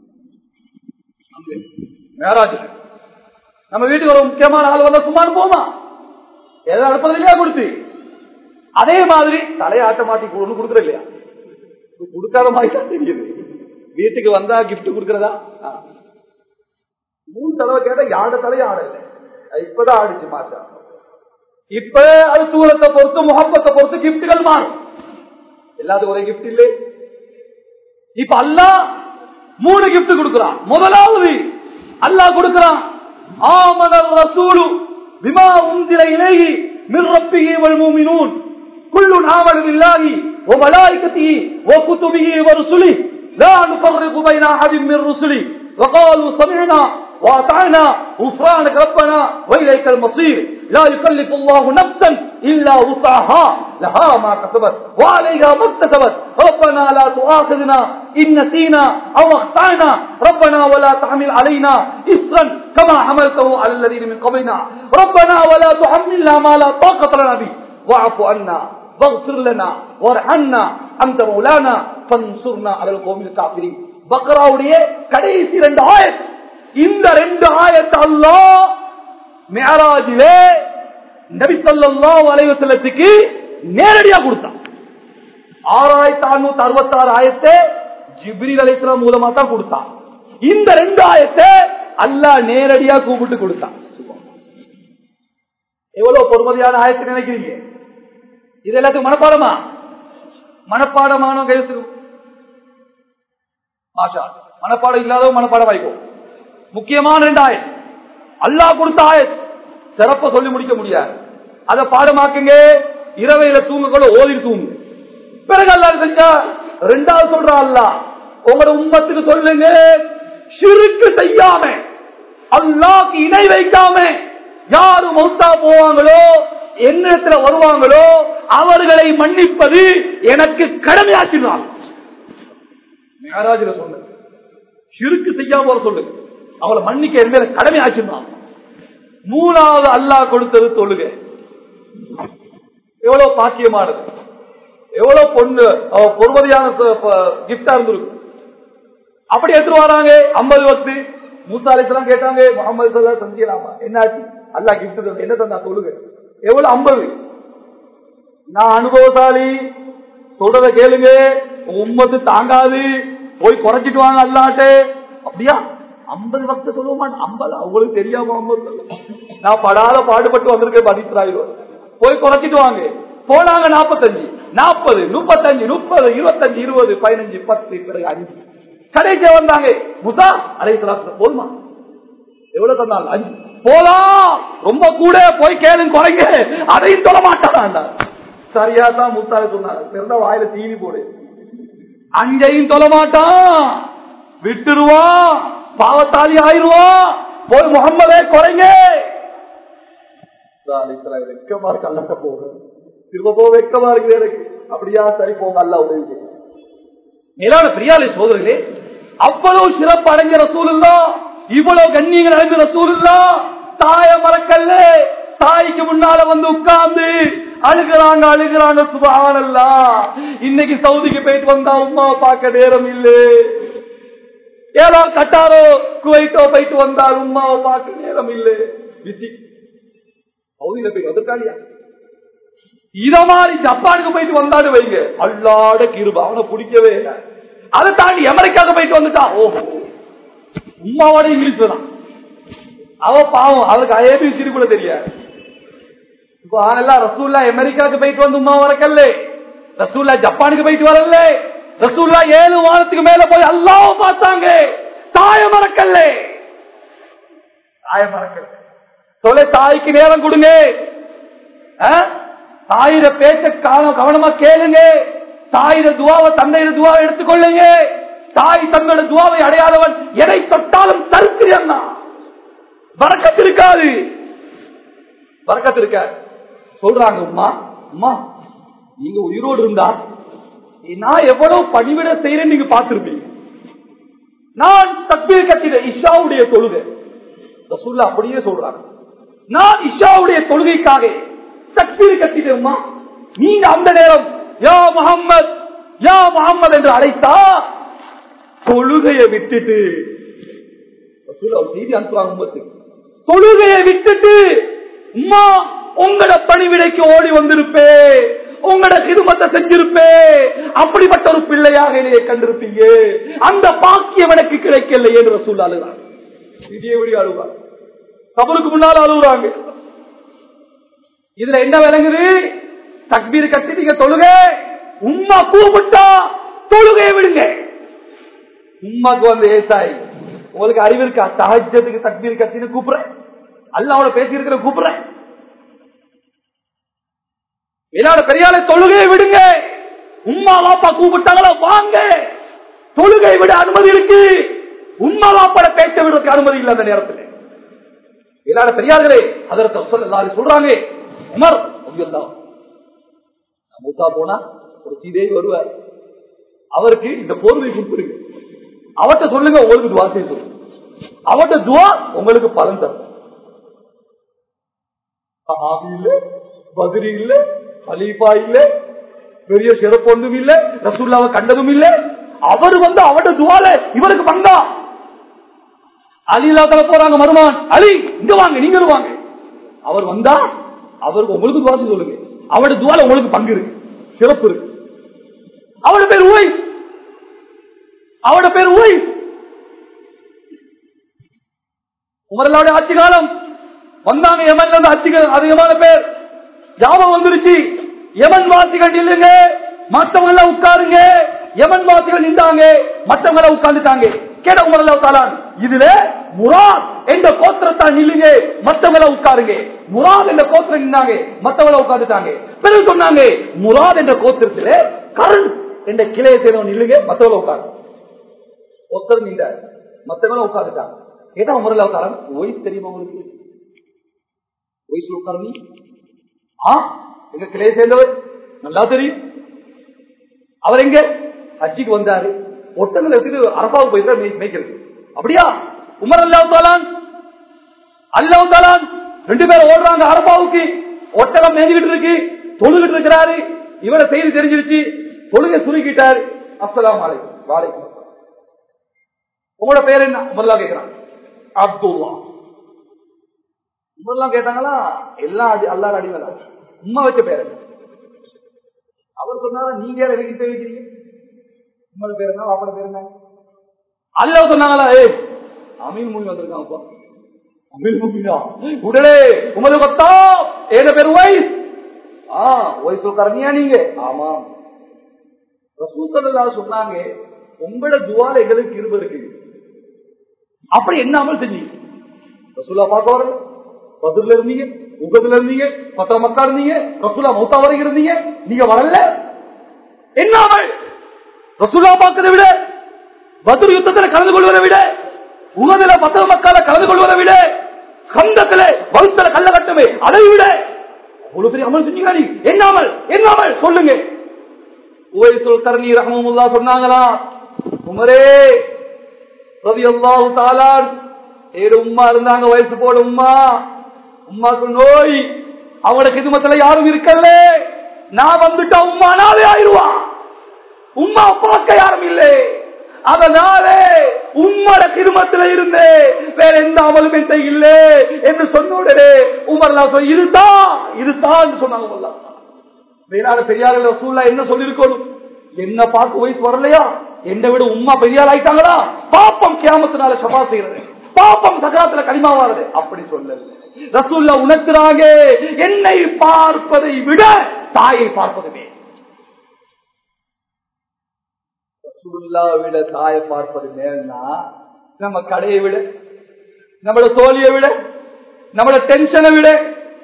Speaker 1: மேராஜ் நம்ம வீட்டுக்கு ஒரு முக்கியமான ஆள் வந்தா சும்மா அனுப்புவோமா எதை அனுப்புறது இல்லையா கொடுத்து அதே மாதிரி தலையாட்ட மாட்டி ஒண்ணு கொடுக்குற இல்லையா கொடுக்காத மாதிரி தான் தெரியுது வீட்டுக்கு வந்தா கிஃப்ட் கொடுக்கறதா ஆ. மூணு தடவை கேட்டா யாட தலையும் ஆடல இப்பதான் ஆடிச்சு மாட்டா இப்ப அது தூரத்தை பொறுத்து முகப்பத்தை பொறுத்து கிஃப்ட்கள் மாறும் எல்லாத்துக்கும் ஒரே கிஃப்ட் இல்லை இப்ப அல்லாஹ் மூணு கிஃப்ட் கொடுக்கிறான் முதலாவது அல்லாஹ் கொடுக்கிறான் ஆமனர் ரசூலு பிமா உந்திர இலேஹி மின் ரப்பிஹி வல் மூமினூன் குல்லு ஆமன பில்லாஹி வ மலாயிகத்திஹி வ குதுபிஹி வ ருசுலிஹி லா நுஃபர்ரிகு பைன அஹதின் மின் ருசுலிஹி وقالوا سمعنا واطعنا غفرانك ربنا واليك المصير لا يكلف الله نفسا الا وسعها لها ما كسبت وعليها ما اكتسبت ربنا لا تؤاخذنا ان نسينا او اخطانا ربنا ولا تحمل علينا اصرا كما حملته على الذين من قبلنا ربنا ولا تحملنا ما لا طاقه لنا به واعف عنا واغفر لنا وارحمنا انت مولانا فانصرنا على القوم الكافرين பக்ராவுடைய கடைசி ரெண்டு ஆயத் இந்த ரெண்டு ஆயத் அல்லாஹ் மேராஜிலே நபி ஸல்லல்லாஹு அலைஹி வஸல்லத்துக்கு நேரடியா கொடுத்தான் ஆறாயிரத்தி அறுநூத்தி அறுபத்தி ஆறு ஆயத்தை ஜிப்ரீல் அலைஹிஸ்ஸலாம் மூலமா தான் கொடுத்தான் இந்த ரெண்டு ஆயத்தை அல்லாஹ் நேரடியா கூப்பிட்டு கொடுத்தான் எவ்வளவு பொறுமதியான ஆயத்தை நினைக்கிறீங்க இது எல்லாத்துக்கும் மனப்பாடமா மனப்பாடமான கையத்துக்கு ஆஷா மனப்பாடம் இல்லாதவங்க மனப்பாடம் வாய்க்கும் முக்கியமான ரெண்டு ஆயத் அல்லாஹ் கொடுத்த ஆயத் சிறப்ப சொல்லி முடிக்க முடியாது அதை பாடமாக்குங்க இரவையில தூங்கக்கூட ஓதி தூங்கு பிறகு அல்லா செஞ்சா ரெண்டாவது சொல்றா அல்லா உங்களோட உம்மத்துக்கு சொல்லுங்க சிறுக்கு செய்யாம அல்லாக்கு இணை வைக்காம யாரு மௌத்தா போவாங்களோ என்னிடத்துல வருவாங்களோ அவர்களை மன்னிப்பது எனக்கு கடமையாக்கினான் மேராஜில சொன்ன சிறுக்கு செய்யாம வர சொல்லு அவளை மன்னிக்க என் மேல கடமை ஆச்சுதான் மூணாவது அல்லாஹ் கொடுத்தது தொழுக எவ்வளவு பாக்கியமானது எவ்வளவு பொண்ணு அவ பொறுமதியான கிஃப்டா இருந்திருக்கு அப்படி எடுத்துட்டு வராங்க ஐம்பது வருஷத்து மூசாலிசெல்லாம் கேட்டாங்க முகமது சல்லா செஞ்சிடலாமா என்னாச்சு அல்லா கிஃப்ட் என்ன தந்தா தொழுக எவ்வளவு ஐம்பது நான் அனுபவசாலி சொல்றத கேளுங்க உம்மத்து தாங்காது போய் குறைச்சிட்டு வாங்க அல்லாட்டு அப்படியா ஐம்பது வருஷம் சொல்லுவ மாட்டேன் ஐம்பது அவங்களுக்கு தெரியாம ஐம்பது நான் படாத பாடுபட்டு வந்திருக்கேன் பதினாயிரம் போய் குறைச்சிட்டு வாங்க போனாங்க நாற்பத்தஞ்சு நாற்பது முப்பத்தஞ்சு முப்பது இருபத்தஞ்சு இருபது பதினஞ்சு பத்து பிறகு அஞ்சு கடைசியா வந்தாங்க முசா அலை போதுமா எவ்வளவு தந்தாங்க அஞ்சு போலாம் ரொம்ப கூட போய் கேளுங்க குறைங்க அதையும் சொல்ல மாட்டான் சரியா தான் முத்தால சொன்னாங்க பிறந்த வாயில தீனி போடு அங்கேயும் சொல்ல மாட்டான் விட்டுருவான் பாவத்தாலி ஆயிடுவான் போய் முகம்மதே குறைங்க வெக்கமா இருக்கு அல்ல போக திரும்ப போக வெக்கமா இருக்கு எனக்கு அப்படியா சரி போங்க அல்ல உதவி செய்யும் மேலான பிரியாலை சோதர்களே அவ்வளவு சிறப்பு அடைஞ்ச ரசூல் இல்லா இவ்வளவு கண்ணியங்கள் அடைஞ்ச ரசூல் இல்லா தாய மறக்கல்ல தாய்க்கு முன்னால வந்து உட்கார்ந்து அழுகிறாங்க அழுகிறாங்க சுபானல்லா இன்னைக்கு சவுதிக்கு போயிட்டு வந்தா உமாவை பார்க்க நேரம் இல்லை ஏதோ கட்டாரோ குவைட்டோ போயிட்டு வந்தால் உமாவை பார்க்க நேரம் இல்லை பிஸி சவுதியில போய் வந்துட்டாலியா இத மாதிரி ஜப்பானுக்கு போயிட்டு வந்தாடு வைங்க அல்லாட கிருப அவனை பிடிக்கவே இல்லை அதை தாண்டி அமெரிக்காவுக்கு போயிட்டு வந்துட்டா ஓஹோ உமாவோட இங்கிலீஷ் தான் அவ பாவம் அவளுக்கு ஏபிசிடி கூட தெரியாது இப்போ ஆனெல்லாம் ரசூல்லா அமெரிக்காவுக்கு போயிட்டு வந்து உமா வரக்கல்ல ரசூல்லா ஜப்பானுக்கு போயிட்டு வரல ரசூல்லா ஏழு வாரத்துக்கு மேல போய் அல்லாவ பார்த்தாங்க தாய மறக்கல்ல தாய மறக்கல்ல சொல்ல தாய்க்கு நேரம் கொடுங்க தாயிர பேச்ச கவனமா கேளுங்க தாயிர துவாவை தந்தையிட துவாவை எடுத்துக்கொள்ளுங்க தாய் தன்னோட துவாவை அடையாதவன் எதை தொட்டாலும் தருக்கிறேன் வரக்கத்து இருக்காது வரக்கத்து இருக்காது சொல்றாங்க உமா உமா நீங்க உயிரோடு இருந்தா நான் எவ்வளவு பணிவிட செய்யறேன்னு நீங்க பார்த்திருப்பீங்க நான் தக்பீர் கட்டிட இஷாவுடைய தொழுகை ரசூல்லா அப்படியே சொல்றாங்க நான் இஷாவுடைய தொழுகைக்காக தக்பீர் கட்டிட்டேம்மா நீங்க அந்த நேரம் யா முகம்மது யா முகம்மது என்று அழைத்தா தொழுகையை விட்டுட்டு ரசூல்லா ஒரு செய்தி அனுப்புறாங்க உம்மத்துக்கு. தொழுகையை விட்டுட்டு உம்மா உங்களோட பணிவிடைக்கு ஓடி வந்திருப்பே உங்களோட சிறுமத்தை செஞ்சிருப்பே அப்படிப்பட்ட ஒரு பிள்ளையாக என்னைய கண்டிருப்பீங்க அந்த பாக்கியம் எனக்கு கிடைக்கல என்று ரசூல் அழுகிறாங்க இதே அழுவாங்க கபருக்கு முன்னால் அழுகுறாங்க இதுல என்ன விளங்குது தக்பீர் கட்டி நீங்க தொழுக உம்மா கூப்பிட்டா தொழுகையை விடுங்க உம்மாக்கு வந்து ஏசாய் உங்களுக்கு அறிவு இருக்கா சஹஜத்துக்கு தக்பீர் கட்டின்னு கூப்பிடுறேன் அல்லாவோட பேசி இருக்கிற கூப்பிடுறேன் எல்லார பெரியால தொழுகையை விடுங்க உம்மா வாப்பா கூப்பிட்டாங்களா வாங்க தொழுகை விட அனுமதி இருக்கு உம்மா வாப்பாட பேச்ச விடுறதுக்கு அனுமதி இல்லை அந்த நேரத்தில் எல்லார பெரியார்களே அதற்கு சொல்ல சொல்றாங்க உமர் ரலியல்லாஹு அன்ஹு. மூத்தா போனா ஒரு சீதே வருவார் அவருக்கு இந்த போர்வை கொடுத்துருக்கு அவர்கிட்ட சொல்லுங்க உங்களுக்கு துவா செய்ய சொல்லுங்க அவர்கிட்ட துவா உங்களுக்கு பலன் தரும் சஹாபி இல்ல பத்ரி இல்ல ஹலீஃபா இல்ல பெரிய சிறப்பு ஒன்றும் இல்ல ரசூல்லாவை கண்டதும் இல்ல அவர் வந்து அவட துவால இவருக்கு பங்கா அலிலாத்தல போறாங்க மருமான் அலி இங்க வாங்க நீங்க வாங்க அவர் வந்தா அவருக்கு உங்களுக்கு துவா செய்ய சொல்லுங்க அவட துவால உங்களுக்கு பங்கு இருக்கு சிறப்பு இருக்கு அவட பேர் ஓய் அவட பேர் ஓய் உமரல்லாவுடைய ஆட்சி காலம் வந்தாங்க யமன்ல இருந்து ஆட்சிகள் அதிகமான பேர் ஞாபகம் வந்துருச்சு யமன் வாசிகள் நில்லுங்க மற்றவங்க எல்லாம் உட்காருங்க யமன் வாசிகள் நின்றாங்க மற்றவங்க எல்லாம் உட்கார்ந்துட்டாங்க கேட உமரல்லா தாலான் இதுல முராத் என்ற கோத்திரத்தான் நில்லுங்க மற்றவங்க எல்லாம் உட்காருங்க முராத் என்ற கோத்திரம் நின்னாங்க மற்றவங்க எல்லாம் உட்கார்ந்துட்டாங்க பிறகு சொன்னாங்க முராத் என்ற கோத்திரத்துல கரண் என்ற கிளையை சேர்ந்தவங்க நில்லுங்க மற்றவங்க உட்காரு ஒருத்தர் நின்றார் மற்றவங்க உட்கார்ந்துட்டாங்க கேட்டா உமரல்லா தாலான் வயசு தெரியுமா உங்களுக்கு வயசுல உட்காரு நீ ஆ எங்க கிளையை சேர்ந்தவர் நல்லா தெரியும் அவர் எங்க ஹஜ்ஜிக்கு வந்தாரு ஒட்டங்களை எடுத்துட்டு அரபாவுக்கு போயிட்டு மேய்- மேய்க்கிறது அப்படியா உமர் அல்லாஹ் தாலான் அல்லாஹ் தாலான் ரெண்டு பேரும் ஓடுறாங்க அரபாவுக்கு ஒட்டகம் மேய்ஞ்சிட்டு இருக்கு தொழுகிட்டு இருக்கிறாரு இவர செய்தி தெரிஞ்சிருச்சு தொழுகை சுருக்கிட்டாரு அஸ்ஸலாமு அலைக்கும் வாலைக்கும் அஸ்ஸலாம். உங்களோட பேர் என்ன உமர்லா கேட்கிறாங்க அப்துல்லா உமர்லாம் கேட்டாங்களா எல்லாம் அடி அல்லாத அடிமலா உம்மா வச்ச பேர் என்ன? அவர் சொன்னாரா நீங்க ஏன் எனக்கு கிட்ட வைக்கிறீங்க உங்களோட பேர் என்ன வாப்பட பேர் என்ன அல்ல சொன்னாங்களா ஏ அமீன் மூமி வந்திருக்காங்கப்பா அமீன் மூமினா உடனே உமது கொத்தா ஏன பேர் வைஸ் ஆ வைஸ் உட்காரணியா நீங்க ஆமா ரசூசல்லா சொன்னாங்க உங்களோட துவால எங்களுக்கு இருபது இருக்கு அப்படி என்ன அமல் செஞ்சீங்க ரசூலா பார்க்க வரல பதில இருந்தீங்க உகதுல இருந்தீங்க பத்திர மக்கா இருந்தீங்க ரசூலா மௌத்தா வரைக்கும் இருந்தீங்க நீங்க வரல என்ன அமல் ரசூலா பார்க்கறதை விட பத்ர் யுத்தத்தில் கலந்து கொள்வதை விட உகதுல பத்திர மக்கால கலந்து கொள்வதை விட கந்தத்துல வகுத்தல கல்ல கட்டுமே அதை விட அவ்வளவு பெரிய அமல் செஞ்சீங்க நீ என்ன அமல் என்ன அமல் சொல்லுங்க உவைசுல் கர்ணி ரஹமுல்லா சொன்னாங்களா உமரே ரவி அல்லாஹு தாலான் ஏழு உம்மா இருந்தாங்க வயசு போல உம்மா உம்மாக்கு நோய் அவனோட கிதுமத்துல யாரும் இருக்கல்ல நான் வந்துட்டா உம்மா நாளே ஆயிடுவான் உம்மா பார்க்க யாரும் இல்லை அதனாலே உம்மோட கிருமத்துல இருந்து வேற எந்த அமலுமே செய்யல என்று சொன்ன உடனே உமர்லா சொல்லி இதுதான் இதுதான் சொன்னாங்க உமர்லா. வேறாத பெரியார்கள் ரசூல்லா என்ன சொல்லிருக்கணும் என்ன பார்க்க வயசு வரலையா என்னை விட உம்மா பெரியாள் ஆயிட்டாங்களா பாப்பம் கியாமத்தினால சபா செய்யறது பாப்பம் சகாத்துல கனிமாவாறது அப்படி சொல்லல ரசூல்லா உணர்த்துறாங்க என்னை பார்ப்பதை விட தாயை பார்ப்பதுமே ரசூல்லா விட தாயை பார்ப்பது மேல்னா நம்ம கடையை விட நம்மளோட தோழியை விட நம்மளோட டென்ஷனை விட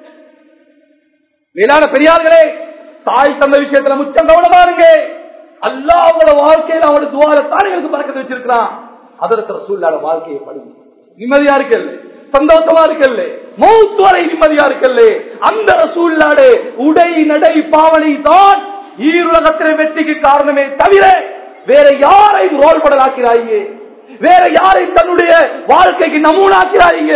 Speaker 1: மேலான பெரியார்களே தாய் தந்த விஷயத்துல முச்சம் கவனமா இருங்க அல்லா அவங்களோட வாழ்க்கையில அவங்களோட துவார தாரைகளுக்கு பறக்கத்தை வச்சிருக்கிறான் அதற்கு ரசூல்லாட வாழ்க்கையை படுங்க நிம்மதியா இருக்கல்ல சந்தோஷமா இருக்கல்ல மௌத்து வரை நிம்மதியா இருக்கல்ல அந்த ரசூல்லாட உடை நடை பாவனை தான் ஈருலகத்திலே வெற்றிக்கு காரணமே தவிர வேற யாரை ரோல் மாடல் ஆக்கிறாயே வேற யாரை தன்னுடைய வாழ்க்கைக்கு நமூனாக்கிறாங்க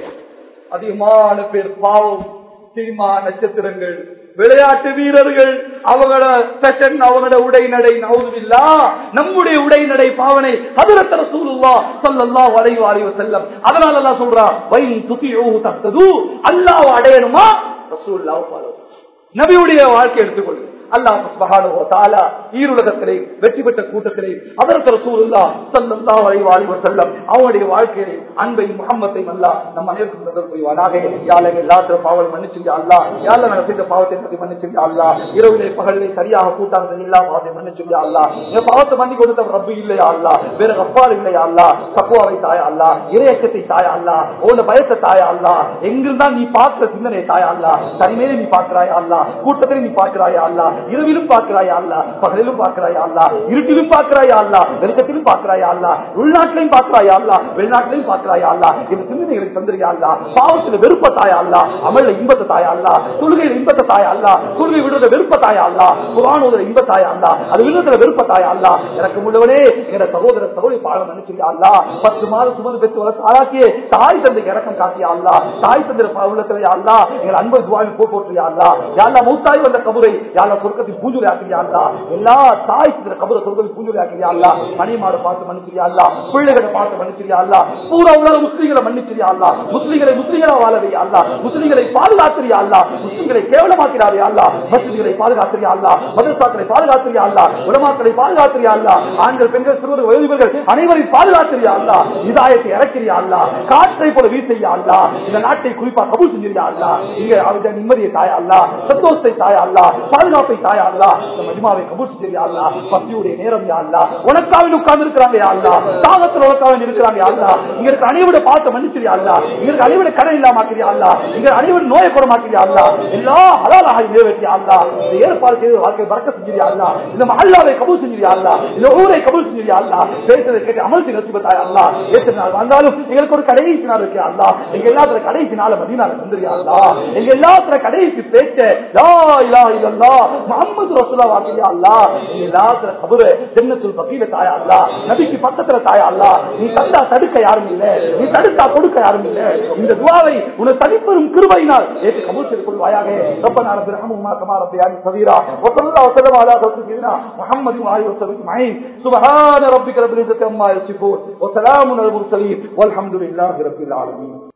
Speaker 1: அதிகமான பேர் பாவம் சினிமா நட்சத்திரங்கள் விளையாட்டு வீரர்கள் அவங்களோட ஃபேஷன் அவங்களோட உடை நடை நவுதுவில்லா நம்முடைய உடை நடை பாவனை ஹதரத் ரசூலுல்லாஹ் ஸல்லல்லாஹு அலைஹி வஸல்லம் செல்லம் அதனால அல்லாஹ் சொல்றா வைன் துதியூஹு தஹ்தது அல்லாஹ் அடையணுமா ரசூலுல்லாஹ் ஃபாலோ நபியுடைய வாழ்க்கை எடுத்துக்கொள்ளுங்க அல்லாஹ் சுப்ஹானஹு வ தஆலா ஈருலகத்திலே வெற்றி பெற்ற கூட்டத்திலே ஹஜ்ரத் ரசூலுல்லாஹ் ஸல்லல்லாஹு அலைஹி வஸல்லம் வஸல்லம் அவருடைய வாழ்க்கையிலே அன்பை முஹம்மத்தை அல்லாஹ் நம்ம அனைவருக்கும் தந்தல் புரிவானாக யாழை எல்லாத்திலும் பாவல் மன்னிச்சுங்க அல்லாஹ் யாழ நாங்கள் செய்த பாவத்தை பற்றி மன்னிச்சுங்க அல்லாஹ் இரவிலே பகலிலே சரியாக கூட்டாங்க எல்லா பாவத்தை மன்னிச்சுங்க அல்லாஹ் என் பாவத்தை மன்னி கொடுத்த ரப்பு இல்லையா அல்லாஹ் வேற கப்பால் இல்லையா அல்லாஹ் தக்குவாவை தாயா அல்லாஹ் இறையக்கத்தை தாயா அல்லாஹ் உன பயத்தை தாயா அல்லாஹ் எங்கிருந்தா நீ பார்க்கிற சிந்தனை தாயா அல்லாஹ் தனிமையிலே நீ பார்க்கிறாயா அல்லாஹ் கூட்டத்திலே நீ பார்க்கிறாயா அல்லாஹ் இரவிலும் பார்க்கிறாயா அல்லா பகலிலும் பார்க்கிறாயா அல்லா இருட்டிலும் பார்க்கிறாயா அல்லா வெளிச்சத்திலும் பார்க்கிறாயா அல்லா உள்நாட்டிலையும் பார்க்கிறாயா அல்லா வெளிநாட்டிலையும் பார்க்கிறாயா அல்லா இந்த சிந்தனைகளுக்கு தந்திரியா அல்லா பாவத்துல வெறுப்ப தாயா அல்லா அமல்ல இன்பத்தை தாயா அல்லா தொழுகையில இன்பத்தை தாயா அல்லா தொழுகை விடுறத வெறுப்ப தாயா அல்லா குரானோத இன்ப தாயா அல்லா அது விடுறதுல வெறுப்ப தாயா அல்லா எனக்கு முழுவனே எங்க சகோதர சகோதரி பாடம் நினைச்சிருக்கா அல்லா பத்து மாதம் சுமந்து பெற்று வளர்த்து ஆளாக்கியே தாய் தந்தைக்கு இறக்கம் காட்டியா அல்லா தாய் தந்தை உள்ளத்துல அல்லா எங்கள் அன்பு துவாவி போ போற்றியா அல்லா யாரா மூத்தாய் வந்த கபுரை யாரா சொர்க்கத்தில் பூஜை ஆக்கிறியா அல்லா எல்லா தாய் தந்தை கபுர சொர்க்கத்தில் பூஜை ஆக்கிறியா அல்லா மணிமாடு பார்த்து மன்னிச்சிரியா அல்லா பிள்ளைகளை பார்த்து மன்னிச்சிரியா அல்லா பூரா உலக முஸ்லீம்களை மன்னிச்சிரியா அல்லா முஸ்லீம்களை முஸ்லீம்களா வாழறியா அல்லா முஸ்லீம்களை பாதுகாத்திரியா அல்லா முஸ்லீம்களை கேவலமாக்கிறாரே அல்லா மசூதிகளை பாதுகாத்திரியா அல்லா மதரசாக்களை பாதுகாத்திரியா அல்லா உலமாக்களை பாதுகாத்திரியா அல்லா ஆண்கள் பெண்கள் சிறுவர் வயதுகள் அனைவரையும் பாதுகாத்திரியா அல்லா இதாயத்தை இறக்கிறியா அல்லா காற்றை போல வீசையா அல்லா இந்த நாட்டை குறிப்பா கபூல் செஞ்சிருயா அல்லா இங்க அவருடைய நிம்மதியை தாயா அல்லா சந்தோஷத்தை தாயா அல்லா பாதுகாப்பை தாயா அல்லா இந்த மஜிமாவை கபூல் செஞ்சிருயா அல்லா பக்தியுடைய நேரம் யா அல்லா உனக்காவில் உட்கார்ந்து இருக்கிறாங்க யா அல்லா தாகத்தில் உனக்காவில் இருக்கிறாங்க யா அல்லா இங்க இருக்க அனைவரோட பார்த்து மன்னிச்சிரியா அல்லா இங்க இருக்க அனைவரோட கடன் இல்லாம ஆக்கிறியா அல்லா இங்க அனைவரும் நோயை குணமாக்கிறியா அல்லா எல்லா ஹலாலாக நிறைவேற்றியா அல்லா இந்த ஏற்பாடு செய்த வாழ்க்கை பறக்க செஞ்சிரியா அல்லா இந்த மஹல்லாவை கபூல் செஞ்சிரியா அல்லா இந்த ஊரை கபூல் செஞ்சிரியா அல்லா பேசுறதை கேட்டு அமல் செய்ய நசிபத்தாயா அல்லா எத்தனை நாள் வந்தாலும் எங்களுக்கு ஒரு கடைசி நாள் இருக்கு அல்லா எங்க எல்லாத்துல கடைசி நாள் மதினால வந்துரியா அல்லா எங்க எல்லாத்துல கடைசி பேச்ச லா இலாஹ இல்லல்லாஹ் முஹம்மது ரசூலுல்லாஹ் வாக்கியா அல்லா எங்க எல்லாத்துல கபரு ஜன்னத்துல் பகீல தாயா அல்லா நபிக்கு பக்கத்துல தாயா அல்லா நீ தந்தா தடுக்க யாரும் இல்ல நீ தடுத்தா கொடுக்க யாரும் இல்ல இந்த துவாவை உனக்கு தனிப்பெரும் கிருபையினால் ஏற்று கபூல் செய்து கொள்வாயாக ரப்பனா ரப்பி ரஹமுமா கமா ரப்பியானி சதீரா வஸல்லல்லாஹு வஸல்லம் அலா சய்யிதினா முஹம்மது வஆலிஹி வஸல்லம் அஜ்மஈன் சுப்ஹான ரப்பிக ரப்பில் இஸ்ஸத்தி அம்மா யசிஃபூன் வஸலாமுன் அலல் முர்சலீன் வல்ஹம்துலில்லாஹி ரப்பில் ஆலமீன்